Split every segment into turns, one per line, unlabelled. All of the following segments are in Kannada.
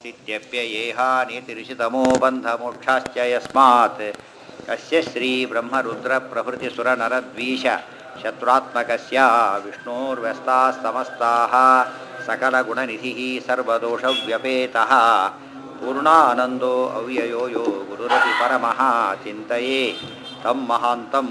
ಸ್ಥಿತ್ಯಪ್ಯಯೇಹಾನಿತಿರಿಷಿತಮೋ ಬಂಧಮೋಕ್ಷಾಶ್ಚ ಯಸ್ಮಾತ್ ಅಸ್ಯ ಶ್ರೀಬ್ರಹ್ಮರುದ್ರಪ್ರಭೃತಿಸುರನರದ್ವೀಷ ಶತ್ರುತ್ಮಕಸ್ಯ ವಿಷ್ಣೋರ್ವ್ಯಸ್ತಾಸ್ತಮಸ್ತಾः सकलगुणनिधिः सर्वदोषव्यपेतः पूर्णानन्दो अव्ययो यो गुरुरपि परमः चिन्तये तं महान्तम्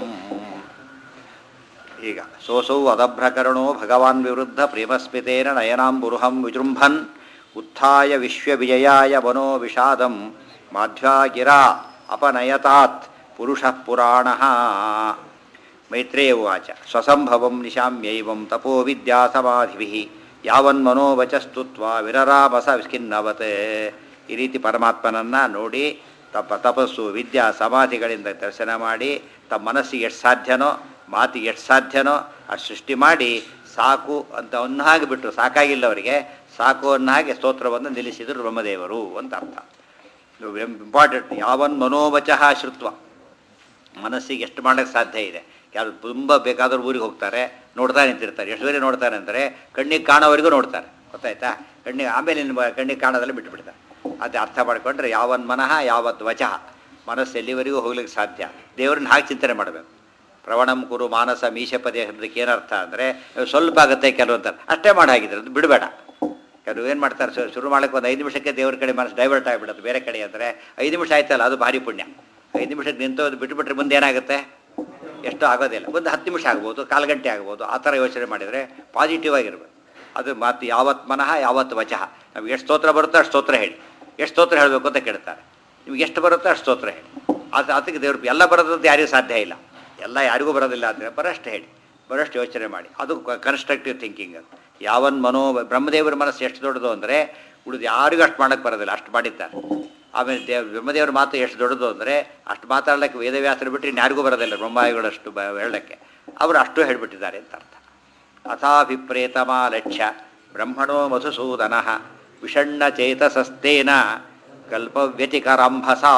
ಈಗ ಸೋಸೌ ಅದಭ್ರಕರಣೋ ಭಗವಾನ್ ವಿವೃದ್ಧ ಪ್ರೇಮಸ್ಮಿತೇನ ನಯನಾಂಬುರುಹಂ ವಿಜೃಂಭನ್ ಉತ್ಥಾಯ ವಿಶ್ವವಿಜಯಾಯ ವನೋ ವಿಷಾದಂ ಮಾಧ್ವಾಗಿರಾ ಅಪನಯತಾತ್ ಪುರುಷಃ ಪುರಾಣಃ ಮೈತ್ರೇಯ ಉವಾಚ ಸ್ವಸಂಭವಂ ನಿಶಾಮ್ಯೈವಂ ತಪೋ ವಿದ್ಯಾಸಮಾಧಿಭಿಃ ಯಾವನ್ಮನೋವಚಸ್ತುತ್ವ ವಿರರಾಮಸ ವಿಸ್ಕಿನ್ನವತ್ ಈ ರೀತಿ ಪರಮಾತ್ಮನನ್ನು ನೋಡಿ ತಪ್ಪ ತಪಸ್ಸು ವಿದ್ಯಾ ಸಮಾಧಿಗಳಿಂದ ದರ್ಶನ ಮಾಡಿ ತಮ್ಮ ಮನಸ್ಸಿಗೆ ಎಷ್ಟು ಸಾಧ್ಯನೋ ಮಾತಿಗೆ ಎಷ್ಟು ಸಾಧ್ಯನೋ ಅಷ್ಟು ಸೃಷ್ಟಿ ಮಾಡಿ ಸಾಕು ಅಂತ ಹಾಗೆ ಬಿಟ್ಟರು ಸಾಕಾಗಿಲ್ಲ ಅವರಿಗೆ ಸಾಕು ಅನ್ನೋ ಹಾಗೆ ಸ್ತೋತ್ರವನ್ನು ನಿಲ್ಲಿಸಿದರು ಬ್ರಹ್ಮದೇವರು ಅಂತ ಅರ್ಥ ಇಂಪಾರ್ಟೆಂಟ್ ಯಾವನ್ ಮನೋವಚಃ ಶ್ರುತ್ವ ಮನಸ್ಸಿಗೆ ಎಷ್ಟು ಮಾಡೋಕ್ಕೆ ಸಾಧ್ಯ ಇದೆ ಯಾರು ತುಂಬ ಬೇಕಾದರೂ ಊರಿಗೆ ಹೋಗ್ತಾರೆ ನೋಡ್ತಾ ನಿಂತಿರ್ತಾರೆ ಎಷ್ಟು ಬೇರೆ ನೋಡ್ತಾರೆ ಅಂದರೆ ಕಣ್ಣಿಗೆ ಕಾಣೋವರೆಗೂ ನೋಡ್ತಾರೆ ಗೊತ್ತಾಯ್ತಾ ಕಣ್ಣಿಗೆ ಆಮೇಲೆ ನಿನ್ನ ಕಣ್ಣಿಗೆ ಕಾಣೋದಲ್ಲ ಬಿಟ್ಟುಬಿಡ್ತಾರೆ ಅದು ಅರ್ಥ ಮಾಡ್ಕೊಂಡ್ರೆ ಯಾವನ್ ಮನಃ ಯಾವತ್ ವಚಃ ಮನಸ್ಸು ಎಲ್ಲಿವರೆಗೂ ಹೋಗ್ಲಿಕ್ಕೆ ಸಾಧ್ಯ ದೇವ್ರನ್ನ ಹಾಗೆ ಚಿಂತನೆ ಮಾಡಬೇಕು ಪ್ರವಣಂ ಕುರು ಮಾನಸ ಮೀಶಪದೇ ಶಬ್ದಕ್ಕೆ ಏನರ್ಥ ಅಂದರೆ ಸ್ವಲ್ಪ ಆಗುತ್ತೆ ಕೆಲವಂತಾರೆ ಅಷ್ಟೇ ಮಾಡಿ ಹಾಗಿದ್ರೆ ಅದು ಬಿಡಬೇಡ ಕೆಲವು ಏನು ಮಾಡ್ತಾರೆ ಶು- ಶುರು ಮಾಡಕ್ಕೆ ಒಂದು ಐದು ನಿಮಿಷಕ್ಕೆ ದೇವ್ರ ಕಡೆ ಮನಸ್ಸು ಡೈವರ್ಟ್ ಆಗಿಬಿಡುತ್ತೆ ಬೇರೆ ಕಡೆ ಅಂದರೆ ಐದು ನಿಮಿಷ ಆಯ್ತಲ್ಲ ಅದು ಭಾರಿ ಪುಣ್ಯ ಐದು ನಿಮಿಷಕ್ಕೆ ನಿಂತು ಬಿಟ್ಟುಬಿಟ್ರೆ ಮುಂದೆ ಏನಾಗುತ್ತೆ ಎಷ್ಟು ಆಗೋದಿಲ್ಲ ಒಂದು ಹತ್ತು ನಿಮಿಷ ಆಗ್ಬೋದು ಕಾಲು ಗಂಟೆ ಆಗ್ಬೋದು ಆ ಥರ ಯೋಚನೆ ಮಾಡಿದರೆ ಪಾಸಿಟಿವ್ ಆಗಿರ್ಬೇಕು ಅದು ಮಾತು ಯಾವತ್ ಮನಃ ಯಾವತ್ತು ವಚಃ ನಮ್ಗೆ ಎಷ್ಟು ಸ್ತೋತ್ರ ಬರುತ್ತೋ ಅಷ್ಟು ಸ್ತೋತ್ರ ಹೇಳಿ ಎಷ್ಟು ಸ್ತೋತ್ರ ಹೇಳಬೇಕು ಅಂತ ಕೇಳ್ತಾರೆ ನಿಮ್ಗೆ ಎಷ್ಟು ಬರುತ್ತೋ ಅಷ್ಟು ಸ್ತೋತ್ರ ಹೇಳಿ ಅದು ಅದಕ್ಕೆ ದೇವ್ರು ಎಲ್ಲ ಬರೋದಂತ ಯಾರಿಗೂ ಸಾಧ್ಯ ಇಲ್ಲ ಎಲ್ಲ ಯಾರಿಗೂ ಬರೋದಿಲ್ಲ ಅಂದರೆ ಬರೋಷ್ಟು ಹೇಳಿ ಬರೋಷ್ಟು ಯೋಚನೆ ಮಾಡಿ ಅದು ಕನ್ಸ್ಟ್ರಕ್ಟಿವ್ ಥಿಂಕಿಂಗ್ ಅದು ಯಾವನ್ ಮನೋ ಬ್ರಹ್ಮದೇವರ ಮನಸ್ಸು ಎಷ್ಟು ದೊಡ್ಡದು ಅಂದರೆ ಉಳಿದು ಯಾರಿಗೂ ಅಷ್ಟು ಮಾಡೋಕ್ಕೆ ಬರೋದಿಲ್ಲ ಅಷ್ಟು ಮಾಡಿದ್ದಾರೆ ಆಮೇಲೆ ದೇವ್ ಬ್ರಹ್ಮದೇವರ ಮಾತು ಎಷ್ಟು ದೊಡ್ಡದು ಅಂದರೆ ಅಷ್ಟು ಮಾತಾಡಲಿಕ್ಕೆ ವೇದವ್ಯಾಸರು ಬಿಟ್ಟರೆ ಇನ್ಯಾರಿಗೂ ಬರೋದಿಲ್ಲ ಬ್ರಹ್ಮಾಯಿಗಳಷ್ಟು ಬ ಹೇಳಕ್ಕೆ ಅವರು ಅಷ್ಟು ಹೇಳಿಬಿಟ್ಟಿದ್ದಾರೆ ಅಂತ ಅರ್ಥ ಅಥಾಭಿಪ್ರೇತಮಾ ಲಕ್ಷ್ಯ ಬ್ರಹ್ಮಣೋ ಮಧುಸೂದನ ವಿಷಣ್ಣಚೇತಸಸ್ತೇನ ಕಲ್ಪವ್ಯತಿಕರಂಭಸ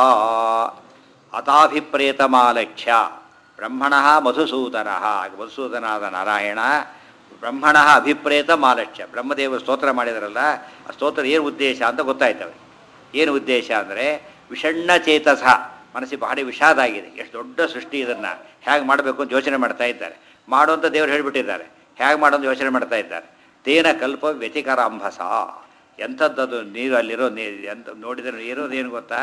ಅಥಾಭಿಪ್ರೇತಮಾಲಕ್ಷ್ಯ ಬ್ರಹ್ಮಣ ಮಧುಸೂದನ ಮಧುಸೂದನಾದ ನಾರಾಯಣ ಬ್ರಹ್ಮಣ ಅಭಿಪ್ರೇತ ಮಾಲಕ್ಷ್ಯ ಬ್ರಹ್ಮದೇವರು ಸ್ತೋತ್ರ ಮಾಡಿದಾರಲ್ಲ ಆ ಸ್ತೋತ್ರ ಏನು ಉದ್ದೇಶ ಅಂತ ಗೊತ್ತಾಯ್ತವೆ ಏನು ಉದ್ದೇಶ ಅಂದರೆ ವಿಷಣ್ಣ ಚೇತಸ ಮನಸ್ಸಿಗೆ ಭಾರಿ ವಿಷಾದ ಆಗಿದೆ ಎಷ್ಟು ದೊಡ್ಡ ಸೃಷ್ಟಿ ಇದನ್ನು ಹೇಗೆ ಮಾಡಬೇಕು ಅಂತ ಯೋಚನೆ ಮಾಡ್ತಾ ಇದ್ದಾರೆ ಮಾಡುವಂಥ ದೇವರು ಹೇಳಿಬಿಟ್ಟಿದ್ದಾರೆ ಹೇಗೆ ಮಾಡೋದು ಯೋಚನೆ ಮಾಡ್ತಾ ಇದ್ದಾರೆ ತೇನ ಕಲ್ಪ ವ್ಯತಿಕರ ಅಂಬಸ ಎಂಥದ್ದದು ನೀರು ಅಲ್ಲಿರೋ ನೀರು ಎಂತ ನೋಡಿದರೆ ಇರೋದೇನು ಗೊತ್ತಾ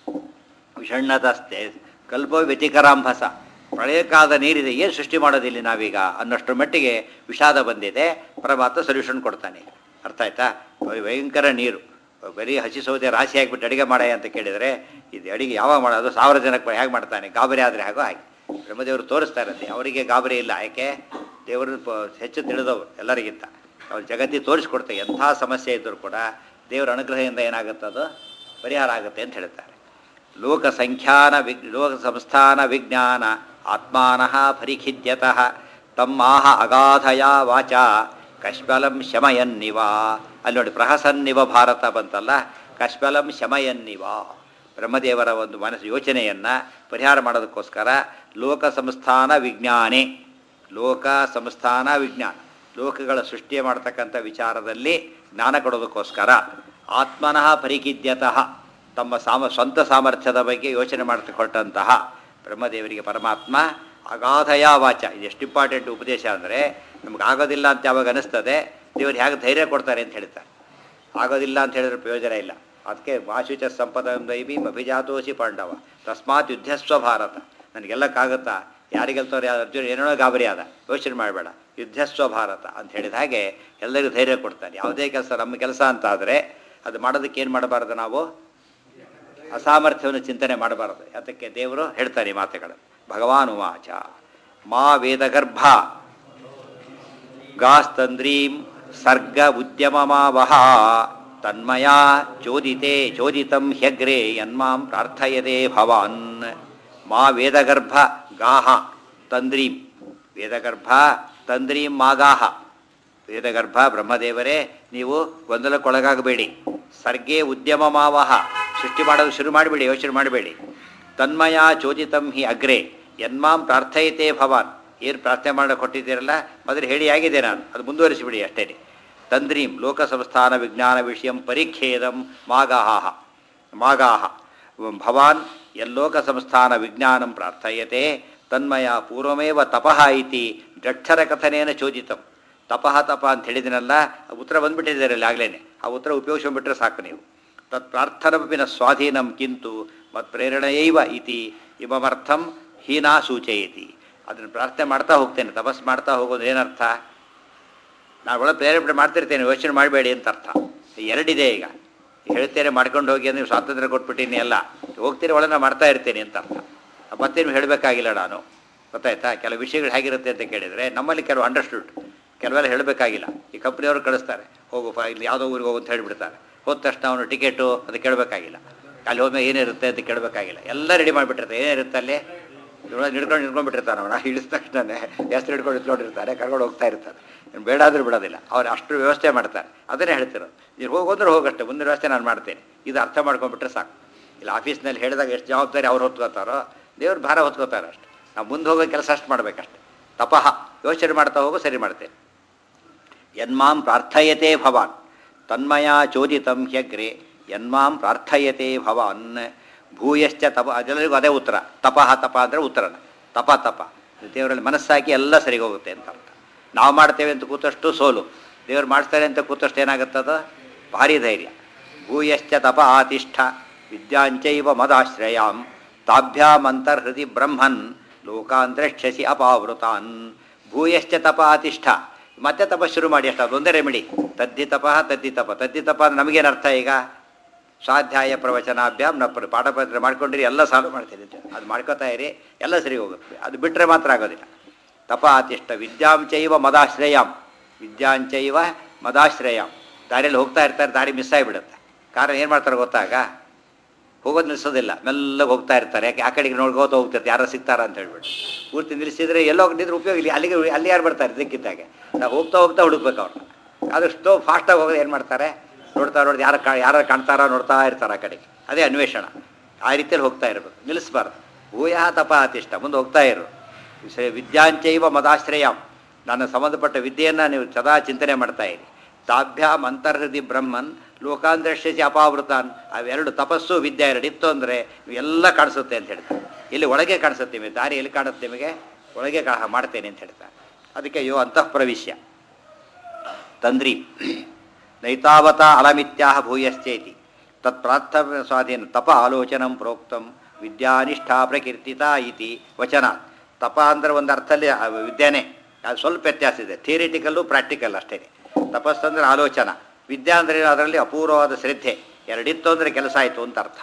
ವಿಷಣ್ಣದಸ್ತೆ ಕಲ್ಪ ವ್ಯತಿಕರಾಂಭಸ ಪ್ರಳಯ ಕಾಲದ ನೀರಿದೆ ಏನು ಸೃಷ್ಟಿ ಮಾಡೋದಿಲ್ಲ ನಾವೀಗ ಅನ್ನೋಷ್ಟರ ಮಟ್ಟಿಗೆ ವಿಷಾದ ಬಂದಿದೆ ಪರಮಾತ್ಮ ಸೊಲ್ಯೂಷನ್ ಕೊಡ್ತಾನೆ ಅರ್ಥ ಆಯ್ತಾ ಭಯ- ಭಯಂಕರ ನೀರು ಬರೀ ಹಸಿ ಸೌದೆ ರಾಶಿ ಹಾಕಿಬಿಟ್ಟು ಅಡಿಗೆ ಮಾಡಾಯ ಅಂತ ಕೇಳಿದರೆ ಇದು ಅಡಿಗೆ ಯಾವಾಗ ಮಾಡೋದು ಸಾವಿರ ಜನಕ್ಕೆ ಹೇಗೆ ಮಾಡ್ತಾನೆ ಗಾಬರಿ ಆದರೆ ಹಾಗೋ ಹಾಗೆ ಬ್ರಹ್ಮದೇವರು ತೋರಿಸ್ತಾ ಇರತ್ತೆ ಅವರಿಗೆ ಗಾಬರಿ ಇಲ್ಲ ಯಾಕೆ ದೇವರು ಪ- ಹೆಚ್ಚು ತಿಳಿದವರು ಎಲ್ಲರಿಗಿಂತ ಅವ್ರು ಜಗತ್ತಿಗೆ ತೋರಿಸ್ಕೊಡ್ತಾರೆ ಎಂಥ ಸಮಸ್ಯೆ ಇದ್ದರೂ ಕೂಡ ದೇವರ ಅನುಗ್ರಹದಿಂದ ಏನಾಗುತ್ತದು ಪರಿಹಾರ ಆಗುತ್ತೆ ಅಂತ ಹೇಳ್ತಾರೆ ಲೋಕ ಸಂಖ್ಯಾನ ವಿಗ್ ಲೋಕ ಸಂಸ್ಥಾನ ವಿಜ್ಞಾನ ಆತ್ಮಾನಃ ಪರಿಖಿದ್ಯತಃ ತಮ್ಮಾಹ ಅಗಾಧಯ ವಾಚ ಕಶ್ಮಲಂ ಶಮಯನ್ನಿವ ಅಲ್ಲಿ ನೋಡಿ ಪ್ರಹಸನ್ನಿವ ಭಾರತ ಬಂತಲ್ಲ ಕಶ್ಮಲಂ ಶಮಯನ್ನಿವ ಬ್ರಹ್ಮದೇವರ ಒಂದು ಮನಸ್ಸು ಯೋಚನೆಯನ್ನು ಪರಿಹಾರ ಮಾಡೋದಕ್ಕೋಸ್ಕರ ಲೋಕ ಸಂಸ್ಥಾನ ವಿಜ್ಞಾನೇ ಲೋಕ ಸಂಸ್ಥಾನ ವಿಜ್ಞಾನ ಲೋಕಗಳ ಸೃಷ್ಟಿ ಮಾಡ್ತಕ್ಕಂಥ ವಿಚಾರದಲ್ಲಿ ಜ್ಞಾನ ಕೊಡೋದಕ್ಕೋಸ್ಕರ ಆತ್ಮನಃ ಪರಿಕಿದ್ಯತಃ ತಮ್ಮ ಸಾಮ ಸ್ವಂತ ಸಾಮರ್ಥ್ಯದ ಬಗ್ಗೆ ಯೋಚನೆ ಮಾಡ್ತಕೊಟ್ಟಂತಹ ಬ್ರಹ್ಮದೇವರಿಗೆ ಪರಮಾತ್ಮ ಅಗಾಧಯ ವಾಚ ಇದು ಎಷ್ಟು ಇಂಪಾರ್ಟೆಂಟ್ ಉಪದೇಶ ಅಂದರೆ ನಮ್ಗೆ ಆಗೋದಿಲ್ಲ ಅಂತ ಯಾವಾಗ ಅನಿಸ್ತದೆ ದೇವರು ಹೇಗೆ ಧೈರ್ಯ ಕೊಡ್ತಾರೆ ಅಂತ ಹೇಳ್ತಾರೆ ಆಗೋದಿಲ್ಲ ಅಂತ ಹೇಳಿದ್ರೆ ಪ್ರಯೋಜನ ಇಲ್ಲ ಅದಕ್ಕೆ ವಾಶುಚ ಸಂಪದ ದೈವಿ ಅಭಿಜಾತೋಸಿ ಪಾಂಡವ ತಸ್ಮಾತ್ ಯುದ್ಧಸ್ವ ಭಾರತ ನನಗೆಲ್ಲಕ್ಕಾಗುತ್ತಾ ಯಾರಿಗೆಲ್ತವ್ರು ಯಾರು ಅರ್ಜುನ ಏನೇನೋ ಗಾಬರಿ ಆದ ಯೋಚನೆ ಮಾಡಬೇಡ ಯುದ್ಧಸ್ವ ಭಾರತ ಅಂತ ಹೇಳಿದ ಹಾಗೆ ಎಲ್ಲರಿಗೂ ಧೈರ್ಯ ಕೊಡ್ತಾನೆ ಯಾವುದೇ ಕೆಲಸ ನಮ್ಮ ಕೆಲಸ ಅಂತ ಆದರೆ ಅದು ಮಾಡೋದಕ್ಕೆ ಏನು ಮಾಡಬಾರ್ದು ನಾವು ಅಸಾಮರ್ಥ್ಯವನ್ನು ಚಿಂತನೆ ಮಾಡಬಾರದು ಅದಕ್ಕೆ ದೇವರು ಹೇಳ್ತಾರೆ ಈ ಮಾತುಗಳು ಭಗವಾನ್ ಉವಾಚ ಮಾ ವೇದಗರ್ಭ ಗಾಸ್ತಂದ್ರೀಂ ಸರ್ಗ ಉದ್ಯಮಮಾವಹ ತನ್ಮಯಾ ಚೋದಿತೆ ಚೋದಿತಂ ಹ್ಯಗ್ರೆ ಯನ್ಮಾಂ ಪ್ರಾರ್ಥಯತೆ ಭವಾನ್ ಮಾ ವೇದಗರ್ಭ ಗಾಹ ತಂದ್ರೀಂ ವೇದಗರ್ಭ ತಂದ್ರೀಂ ಮಾಗಾಹ ವೇದಗರ್ಭ ಬ್ರಹ್ಮದೇವರೇ ನೀವು ಗೊಂದಲಕ್ಕೊಳಗಾಗಬೇಡಿ ಸರ್ಗೆ ಉದ್ಯಮ ಮಾವಹ ಸೃಷ್ಟಿ ಮಾಡೋದು ಶುರು ಮಾಡಿಬಿಡಿ ಯೋಚನೆ ಮಾಡಬೇಡಿ ತನ್ಮಯ ಚೋದಿತಂ ಹಿ ಅಗ್ರೆ ಯನ್ಮಾಂ ಪ್ರಾರ್ಥಯತೆ ಭವಾನ್ ಏನು ಪ್ರಾರ್ಥನೆ ಮಾಡೋ ಕೊಟ್ಟಿದ್ದೀರಲ್ಲ ಮೊದಲು ಹೇಳಿ ಆಗಿದೆ ನಾನು ಅದು ಮುಂದುವರಿಸಿಬಿಡಿ ಅಷ್ಟೇ ತಂದ್ರೀಂ ಲೋಕಸಂಸ್ಥಾನ ವಿಜ್ಞಾನ ವಿಷಯಂ ಪರಿಖೇದಂ ಮಾಗಾಹ ಮಾಗಾಹ ಭವಾನ್ ಯಲ್ಲೋಕ ಸಂಸ್ಥಾನ ವಿಜ್ಞಾನಂ ಪ್ರಾರ್ಥಯತೆ ತನ್ಮಯ ಪೂರ್ವಮೇವ ತಪಃ ಇತಿ ಡ್ರಕ್ಷರ ಕಥನೇನ ಚೋದಿತಂ ತಪಃ ತಪ ಅಂತ ಹೇಳಿದಿನಲ್ಲ ಆ ಉತ್ತರ ಬಂದ್ಬಿಟ್ಟಿದ್ದಾರೆ ಅಲ್ಲಿ ಆಗ್ಲೇನೆ ಆ ಉತ್ತರ ಉಪಯೋಗಿಸ್ಕೊಂಡ್ಬಿಟ್ರೆ ಸಾಕು ನೀವು ತತ್ ಪ್ರಾರ್ಥನಪಿನ ಸ್ವಾಧೀನಂ ಕಿಂತು ಮತ್ ಪ್ರೇರಣೆಯೈವ ಇತಿ ಇಮಮರ್ಥಂ ಹೀನಾ ಸೂಚಯತಿ ಅದನ್ನು ಪ್ರಾರ್ಥನೆ ಮಾಡ್ತಾ ಹೋಗ್ತೇನೆ ತಪಸ್ ಮಾಡ್ತಾ ಹೋಗೋದು ಏನರ್ಥ ನಾನು ಒಳಗೆ ಪ್ರೇರೇಪಣೆ ಮಾಡ್ತಿರ್ತೇನೆ ಯೋಚನೆ ಮಾಡಬೇಡಿ ಅಂತ ಅರ್ಥ ಎರಡಿದೆ ಈಗ ಹೇಳ್ತೇನೆ ಮಾಡ್ಕೊಂಡು ಹೋಗಿ ನೀವು ಸ್ವಾತಂತ್ರ್ಯ ಕೊಟ್ಬಿಟ್ಟಿನಿ ಎಲ್ಲ ಹೋಗ್ತೀರಿ ಒಳಗೆ ನಾನು ಮಾಡ್ತಾ ಇರ್ತೇನೆ ಅಂತ ಅರ್ಥ ಮತ್ತೇನು ಹೇಳಬೇಕಾಗಿಲ್ಲ ನಾನು ಗೊತ್ತಾಯ್ತಾ ಕೆಲವು ವಿಷಯಗಳು ಹೇಗಿರುತ್ತೆ ಅಂತ ಕೇಳಿದರೆ ನಮ್ಮಲ್ಲಿ ಕೆಲವು ಅಂಡರ್ಸ್ಟುಡ್ ಕೆಲವೆಲ್ಲ ಹೇಳಬೇಕಾಗಿಲ್ಲ ಈ ಕಂಪ್ನಿಯವರು ಕಳಿಸ್ತಾರೆ ಹೋಗು ಫ ಇಲ್ಲಿ ಯಾವುದೋ ಊರಿಗೆ ಹೋಗು ಅಂತ ಹೇಳಿಬಿಡ್ತಾರೆ ಹೋದ ತಕ್ಷಣ ಅವನು ಟಿಕೆಟು ಅದು ಕೇಳಬೇಕಾಗಿಲ್ಲ ಅಲ್ಲಿ ಹೋದ್ಮೇಲೆ ಏನಿರುತ್ತೆ ಅಂತ ಕೇಳಬೇಕಾಗಿಲ್ಲ ಎಲ್ಲ ರೆಡಿ ಮಾಡಿಬಿಟ್ಟಿರ್ತಾರೆ ಏನಿರುತ್ತೆ ಅಲ್ಲಿ ಇವ್ನು ಹಿಡ್ಕೊಂಡು ಹಿಡ್ಕೊಂಡ್ಬಿಟ್ಟಿರ್ತಾನೆ ಅವನ ಇಳಿದ ತಕ್ಷಣನೇ ಹೆಸರು ಹಿಡ್ಕೊಂಡು ಇಟ್ಕೊಂಡಿರ್ತಾರೆ ಕರ್ಕೊಂಡು ಹೋಗ್ತಾ ಇರ್ತಾರೆ ಇವ್ನು ಬೇಡ ಆದ್ರೂ ಬಿಡೋದಿಲ್ಲ ಅವ್ರು ಅಷ್ಟು ವ್ಯವಸ್ಥೆ ಮಾಡ್ತಾರೆ ಅದನ್ನೇ ಹೇಳ್ತಿರೋದು ನೀವು ಹೋಗೋದ್ರೆ ಹೋಗಷ್ಟೇ ಮುಂದಿನ ವ್ಯವಸ್ಥೆ ನಾನು ಮಾಡ್ತೇನೆ ಇದು ಅರ್ಥ ಮಾಡ್ಕೊಂಡ್ಬಿಟ್ರೆ ಸಾಕು ಇಲ್ಲಿ ಆಫೀಸ್ನಲ್ಲಿ ಹೇಳಿದಾಗ ಎಷ್ಟು ಜವಾಬ್ದಾರಿ ಅವ್ರು ಹೊತ್ಕೋತಾರೋ ದೇವ್ರು ಭಾರ ಹೊತ್ಕೋತಾರೆ ಅಷ್ಟೆ ನಾವು ಮುಂದೆ ಹೋಗೋ ಕೆಲಸ ಅಷ್ಟು ಮಾಡಬೇಕಷ್ಟೆ ತಪಃ ಯೋಚನೆ ಮಾಡ್ತಾ ಹೋಗೋ ಸರಿ ಮಾಡ್ತೇನೆ ಯನ್ಮಾಂ ಪ್ರಾರ್ಥಯತೆ ಭವಾನ್ ತನ್ಮಯ ಚೋದಿತಂ ಹ್ಯಗ್ರೆ ಯನ್ಮಾಂ ಪ್ರಾರ್ಥಯತೆ ಭವಾನ್ ಭೂಯಶ್ಚ ತಪ ಅದೆಲ್ಲರಿಗೂ ಅದೇ ಉತ್ತರ ತಪಃ ತಪ ಅಂದರೆ ಉತ್ತರನ ತಪ ತಪ ದೇವರಲ್ಲಿ ಮನಸ್ಸಾಕಿ ಎಲ್ಲ ಸರಿಗೆ ಹೋಗುತ್ತೆ ಅಂತ ಅರ್ಥ ನಾವು ಮಾಡ್ತೇವೆ ಅಂತ ಕೂತಷ್ಟು ಸೋಲು ದೇವ್ರು ಮಾಡ್ತಾರೆ ಅಂತ ಕೂತಷ್ಟು ಏನಾಗುತ್ತದ ಭಾರಿ ಧೈರ್ಯ ಭೂಯಶ್ಚ ತಪ ಆತಿಷ್ಠ ವಿದ್ಯಾಂಚೈವ ಮದಾಶ್ರಯಾಂ ತಾಭ್ಯಾಮಂತರ್ಹೃದಿ ಬ್ರಹ್ಮನ್ ಲೋಕಾಂತರಕ್ಷಸಿ ಅಪಾವೃತಾನ್ ಭೂಯಶ್ಚ ತಪ ಆತಿಷ್ಠ ಮತ್ತೆ ತಪ ಶುರು ಮಾಡಿ ಅಷ್ಟು ಅದೊಂದೇ ರೆಮಿಡಿ ತದ್ದಿ ತಪ ತದ್ದಿ ತಪ ತದ್ದಿ ತಪ ಅಂದ್ರೆ ನಮಗೇನು ಅರ್ಥ ಈಗ ಸ್ವಾಧ್ಯಾಯ ಪ್ರವಚನಾಭ್ಯಾಮ್ ನ ಪ್ರ- ಪಾಠಪತ್ರ ಮಾಡ್ಕೊಂಡಿರಿ ಎಲ್ಲ ಸಾಲ್ವ್ ಮಾಡ್ತೀರಿ ಅಂತ ಅದು ಮಾಡ್ಕೋತಾ ಇರಿ ಎಲ್ಲ ಸರಿ ಹೋಗುತ್ತೆ ಅದು ಬಿಟ್ಟರೆ ಮಾತ್ರ ಆಗೋದಿಲ್ಲ ತಪ ಆತಿಷ್ಠ ವಿದ್ಯಾಂಚೈವ ಮದಾಶ್ರಯಾಂ ವಿದ್ಯಾಂಚೈವ ಮದಾಶ್ರಯಾಂ ದಾರಿಯಲ್ಲಿ ಹೋಗ್ತಾ ಇರ್ತಾರೆ ದಾರಿ ಮಿಸ್ ಆಗಿಬಿಡುತ್ತೆ ಕಾರಣ ಏನು ಮಾಡ್ತಾರೆ ಗೊತ್ತಾಗ ಹೋಗೋದು ನಿಲ್ಲಿಸೋದಿಲ್ಲ ಮೆಲ್ಲಗೆ ಹೋಗ್ತಾ ಇರ್ತಾರೆ ಯಾಕೆ ಆ ಕಡೆಗೆ ನೋಡ್ಕೋತ ಹೋಗ್ತಿರ್ತಾರೆ ಯಾರೋ ಸಿಗ್ತಾರ ಅಂತ ಹೇಳ್ಬಿಟ್ಟು ಪೂರ್ತಿ ನಿಲ್ಲಿಸಿದ್ರೆ ಎಲ್ಲೋ ನಿದ್ರೆ ಉಪಯೋಗ ಇಲ್ಲ ಅಲ್ಲಿಗೆ ಅಲ್ಲಿ ಯಾರು ಬರ್ತಾರೆ ಇದಕ್ಕಿದ್ದಾಗೆ ನಾವು ಹೋಗ್ತಾ ಹೋಗ್ತಾ ಹುಡುಕ್ಬೇಕು ಅವ್ರನ್ನ ಆದಷ್ಟು ಫಾಸ್ಟಾಗಿ ಹೋಗೋದು ಏನು ಮಾಡ್ತಾರೆ ನೋಡ್ತಾ ನೋಡ್ದು ಯಾರು ಕಾ ಯಾರು ಕಾಣ್ತಾರ ನೋಡ್ತಾ ಇರ್ತಾರೆ ಆ ಕಡೆಗೆ ಅದೇ ಅನ್ವೇಷಣ ಆ ರೀತಿಯಲ್ಲಿ ಹೋಗ್ತಾ ಇರಬೇಕು ನಿಲ್ಲಿಸ್ಬಾರ್ದು ಭೂಯ ತಪ ಅತಿಷ್ಠ ಮುಂದೆ ಹೋಗ್ತಾ ಇರು ಸ- ವಿದ್ಯಾಂಚೈವ ಮದಾಶ್ರಯಂ ನನ್ನ ಸಂಬಂಧಪಟ್ಟ ವಿದ್ಯೆಯನ್ನು ನೀವು ಸದಾ ಚಿಂತನೆ ಮಾಡ್ತಾ ಇರಿ ತಾಭ್ಯಾಂ ಅಂತರ್ಹೃದಿ ಬ್ರಹ್ಮನ್ ಲೋಕಾಂತರಕ್ಷಸಿ ಅಪಾವೃತಾನ್ ಅವೆರಡು ತಪಸ್ಸು ವಿದ್ಯೆ ಎರಡು ಇತ್ತು ಅಂದರೆ ಎಲ್ಲ ಕಾಣಿಸುತ್ತೆ ಅಂತ ಹೇಳ್ತಾರೆ ಇಲ್ಲಿ ಒಳಗೆ ಕಾಣಿಸುತ್ತೆ ನಿಮಗೆ ದಾರಿ ಎಲ್ಲಿ ಕಾಣುತ್ತೆ ನಿಮಗೆ ಒಳಗೆ ಕಾ ಮಾಡ್ತೇನೆ ಅಂತ ಹೇಳ್ತಾರೆ ಅದಕ್ಕೆ ಯೋ ಅಂತಃ ಪ್ರವಿಶ್ಯ ತಂದ್ರಿ ನೈತಾವತ ಅಲಮಿತ್ಯಾಹ ಭೂಯಶ್ಚೇತಿ ತತ್ ಪ್ರಾರ್ಥವ್ಯ ಸ್ವಾಧೀನ ತಪ ಆಲೋಚನಂ ಪ್ರೋಕ್ತಂ ವಿದ್ಯಾನಿಷ್ಠಾ ಪ್ರಕೀರ್ತಿತ ಇತಿ ವಚನ ತಪ ಅಂದ್ರೆ ಒಂದು ಅರ್ಥದಲ್ಲಿ ಆ ವಿದ್ಯಾನೇ ಅದು ಸ್ವಲ್ಪ ವ್ಯತ್ಯಾಸ ಇದೆ ಥಿಯರಿಟಿಕಲ್ಲು ಪ್ರಾಕ್ಟಿಕಲ್ ಅಷ್ಟೇ ತಪಸ್ಸಂದ್ರೆ ಆಲೋಚನ ವಿದ್ಯಾ ಅಂದ್ರೆ ಅದರಲ್ಲಿ ಅಪೂರ್ವವಾದ ಶ್ರದ್ಧೆ ಎರಡಿತ್ತು ಅಂದರೆ ಕೆಲಸ ಆಯಿತು ಅಂತ ಅರ್ಥ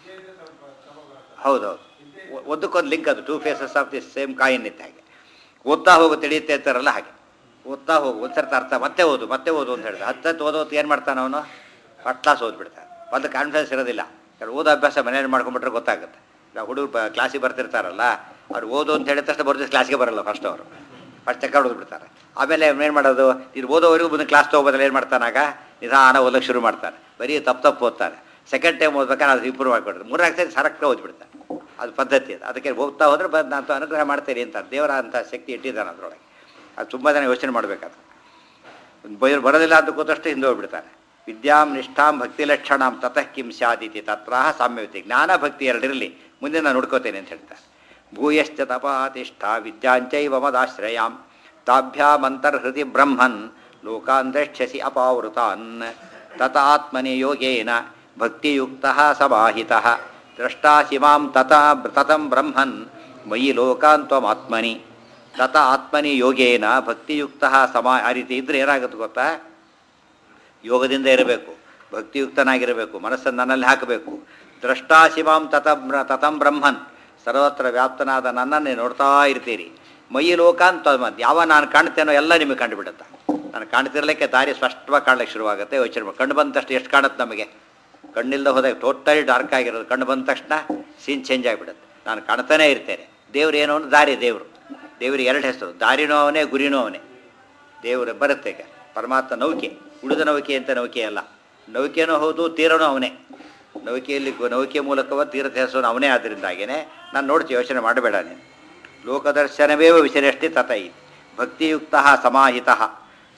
ಹೌದೌದು ಒ- ಒಂದಕ್ಕೊಂದು ಲಿಂಕ್ ಅದು two faces of the same coin ಇದ್ದ ಹಾಗೆ ಓದ್ತಾ ಹೋಗು ತಿಳಿಯುತ್ತೆ ಅಂತಾರಲ್ಲ ಹಾಗೆ ಓದ್ತಾ ಹೋಗು ಒಂದು ಸರ್ತಿ ಅರ್ಥ ಮತ್ತೆ ಓದು ಮತ್ತೆ ಓದು ಅಂತ ಹೇಳಿದ ಹತ್ತತ್ತು ಓದೋತ್ತು ಏನು ಮಾಡ್ತಾನೆ ಅವನು ಫಸ್ಟ್ ಕ್ಲಾಸ್ ಓದ್ಬಿಡ್ತಾನೆ ಒಂದು ಕಾನ್ಫಿಡೆನ್ಸ್ ಇರೋದಿಲ್ಲ ಯಾರು ಓದೋ ಅಭ್ಯಾಸ ಮನೇಲಿ ಮಾಡ್ಕೊಂಡ್ಬಿಟ್ರೆ ಗೊತ್ತಾಗುತ್ತೆ ನಾವು ಹುಡುಗರು ಬ ಕ್ಲಾಸಿಗೆ ಬರ್ತಿರ್ತಾರಲ್ಲ ಅವ್ರು ಓದು ಅಂತ ಹೇಳಿದ ತಕ್ಷಣ ಬರ್ತಿದ್ದು ಕ್ಲಾಸ್ಗೆ ಬರಲ್ಲ ಫಸ್ಟ್ ಅವರು ಫಸ್ಟ್ ಚೆಕ್ ಓದ್ಬಿಡ್ತಾರೆ ಆಮೇಲೆ ಏನು ಮಾಡೋದು ಇದು ಓದೋವರೆಗೂ ಬಂದು ಕ್ಲಾಸ್ ತೊಗೋಬೋದಲ್ಲ ಏನು ಮಾಡ್ತಾನಾಗ ನಿಧಾನ ಓದೋಕ್ಕೆ ಶುರು ಮಾಡ್ತಾನೆ ಬರೀ ತಪ್ಪು ತಪ್ಪು ಓದ್ತಾನೆ ಸೆಕೆಂಡ್ ಟೈಮ್ ಓದ್ಬೇಕಾದ್ರೆ ಅದು ಇಂಪ್ರೂವ್ ಮಾಡಿಕೊಡ್ತಾರೆ ಮೂರ್ನಾಲ್ಕು ಸರಿ ಸರಕ್ಕೆ ಓದ್ಬಿಡ್ತಾನೆ ಅದು ಪದ್ಧತಿ ಅದು ಅದಕ್ಕೆ ಹೋಗ್ತಾ ಹೋದ್ರೆ ಬಂದು ನಾನು ಅನುಗ್ರಹ ಮಾಡ್ತೇನೆ ಅಂತ ದೇವರ ಅಂತ ಶಕ್ತಿ ಇಟ್ಟಿದ್ದಾನೆ ಅದರೊಳಗೆ ಅದು ತುಂಬ ಜನ ಯೋಚನೆ ಮಾಡಬೇಕಾದ್ರೆ ಬೈರು ಬರೋದಿಲ್ಲ ಅಂತ ಕೂತಷ್ಟು ಹಿಂದೆ ಹೋಗ್ಬಿಡ್ತಾನೆ ವಿದ್ಯಾಂ ನಿಷ್ಠಾಂ ಭಕ್ತಿ ಲಕ್ಷಣಾಂ ತತಃ ಕಿಂ ಸ್ಯಾದಿತಿ ತತ್ರಾಹ ಸಾಮ್ಯವಿತಿ ಜ್ಞಾನ ಭಕ್ತಿ ಎರಡಿರಲಿ ಮುಂದೆ ನಾನು ನೋಡ್ಕೋತೇನೆ ಅಂತ ಹೇಳ್ತಾರೆ ಭೂಯಶ್ಚ ತಪಾತಿಷ್ಠ ವಿದ್ಯಾಂಚೈವ ಮದಾಶ್ರಯಾಂ ತಾಭ್ಯಾಮಂತರ್ಹೃದಿ ಬ್ರಹ್ಮನ್ ಲೋಕಾಂತಕ್ಷಸಿ ಅಪಾವೃತಾನ್ ತತಾತ್ಮನಿ ಯೋಗೇನ ಭಕ್ತಿಯುಕ್ತ ಸಮಾಹಿತ ದ್ರಷ್ಟಾಸಿ ಮಾಂ ತತ ತತಂ ಬ್ರಹ್ಮನ್ ಮಯಿ ಲೋಕಾಂತ್ವಮಾತ್ಮನಿ ತತ ಆತ್ಮನಿ ಯೋಗೇನ ಭಕ್ತಿಯುಕ್ತ ಸಮಾ ಆ ರೀತಿ ಇದ್ರೆ ಏನಾಗುತ್ತೆ ಗೊತ್ತಾ ಯೋಗದಿಂದ ಇರಬೇಕು ಭಕ್ತಿಯುಕ್ತನಾಗಿರಬೇಕು ಮನಸ್ಸನ್ನು ನನ್ನಲ್ಲಿ ಹಾಕಬೇಕು ದ್ರಷ್ಟಾಶಿವಾಂ ತತ ಬ್ರ- ತತಂ ಬ್ರಹ್ಮನ್ ಸರ್ವತ್ರ ವ್ಯಾಪ್ತನಾದ ನನ್ನನ್ನೇ ನೋಡ್ತಾ ಇರ್ತೀರಿ ಮೈ ಲೋಕಾಂತ ಯಾವ ನಾನು ಕಾಣ್ತೇನೋ ಎಲ್ಲ ನಿಮಗೆ ಕಂಡುಬಿಡುತ್ತೆ ನಾನು ಕಾಣ್ತಿರ್ಲಿಕ್ಕೆ ದಾರಿ ಸ್ಪಷ್ಟವಾಗಿ ಕಾಣ್ಲಿಕ್ಕೆ ಶುರುವಾಗುತ್ತೆ ಯೋಚನೆ ಮಾಡಿ ಕಣ್ಣು ಬಂದ ತಕ್ಷಣ ಎಷ್ಟು ಕಾಣುತ್ತೆ ನಮಗೆ ಕಣ್ಣಿಲ್ದ ಹೋದಾಗ ಟೋಟಲಿ ಡಾರ್ಕ್ ಆಗಿರೋದು ಕಣ್ಣು ಬಂದ ತಕ್ಷಣ ಸೀನ್ ಚೇಂಜ್ ಆಗಿಬಿಡುತ್ತೆ ನಾನು ಕಾಣ್ತಾನೇ ಇರ್ತೇನೆ ದೇವ್ರು ಏನು ಅಂದ್ರೆ ದಾರಿ ದೇವರು ದೇವ್ರಿಗೆ ಎರಡು ಹೆಸರು ದಾರಿನೂ ಅವನೇ ಗುರಿನೂ ಅವನೇ ದೇವರು ಬರುತ್ತೆ ಈಗ ಪರಮಾತ್ಮ ನೌಕೆ ಉಳಿದ ನೌಕೆ ಅಂತ ನೌಕೆ ಅಲ್ಲ ನೌಕೆನೂ ಹೌದು ತೀರನೂ ಅವನೇ ನೌಕೆಯಲ್ಲಿ ಗು- ನೌಕೆ ಮೂಲಕವ ತೀರದ ಹೆಸರು ಅವನೇ ಆದ್ದರಿಂದಾಗೇನೆ ನಾನು ನೋಡ್ತೀನಿ ಯೋಚನೆ ಮಾಡಬೇಡ ನೀನು ಲೋಕದರ್ಶನವೇ ವಿಷಯಷ್ಟಿ ತತ ಇತಿ ಭಕ್ತಿಯುಕ್ತ ಸಮಾಹಿತ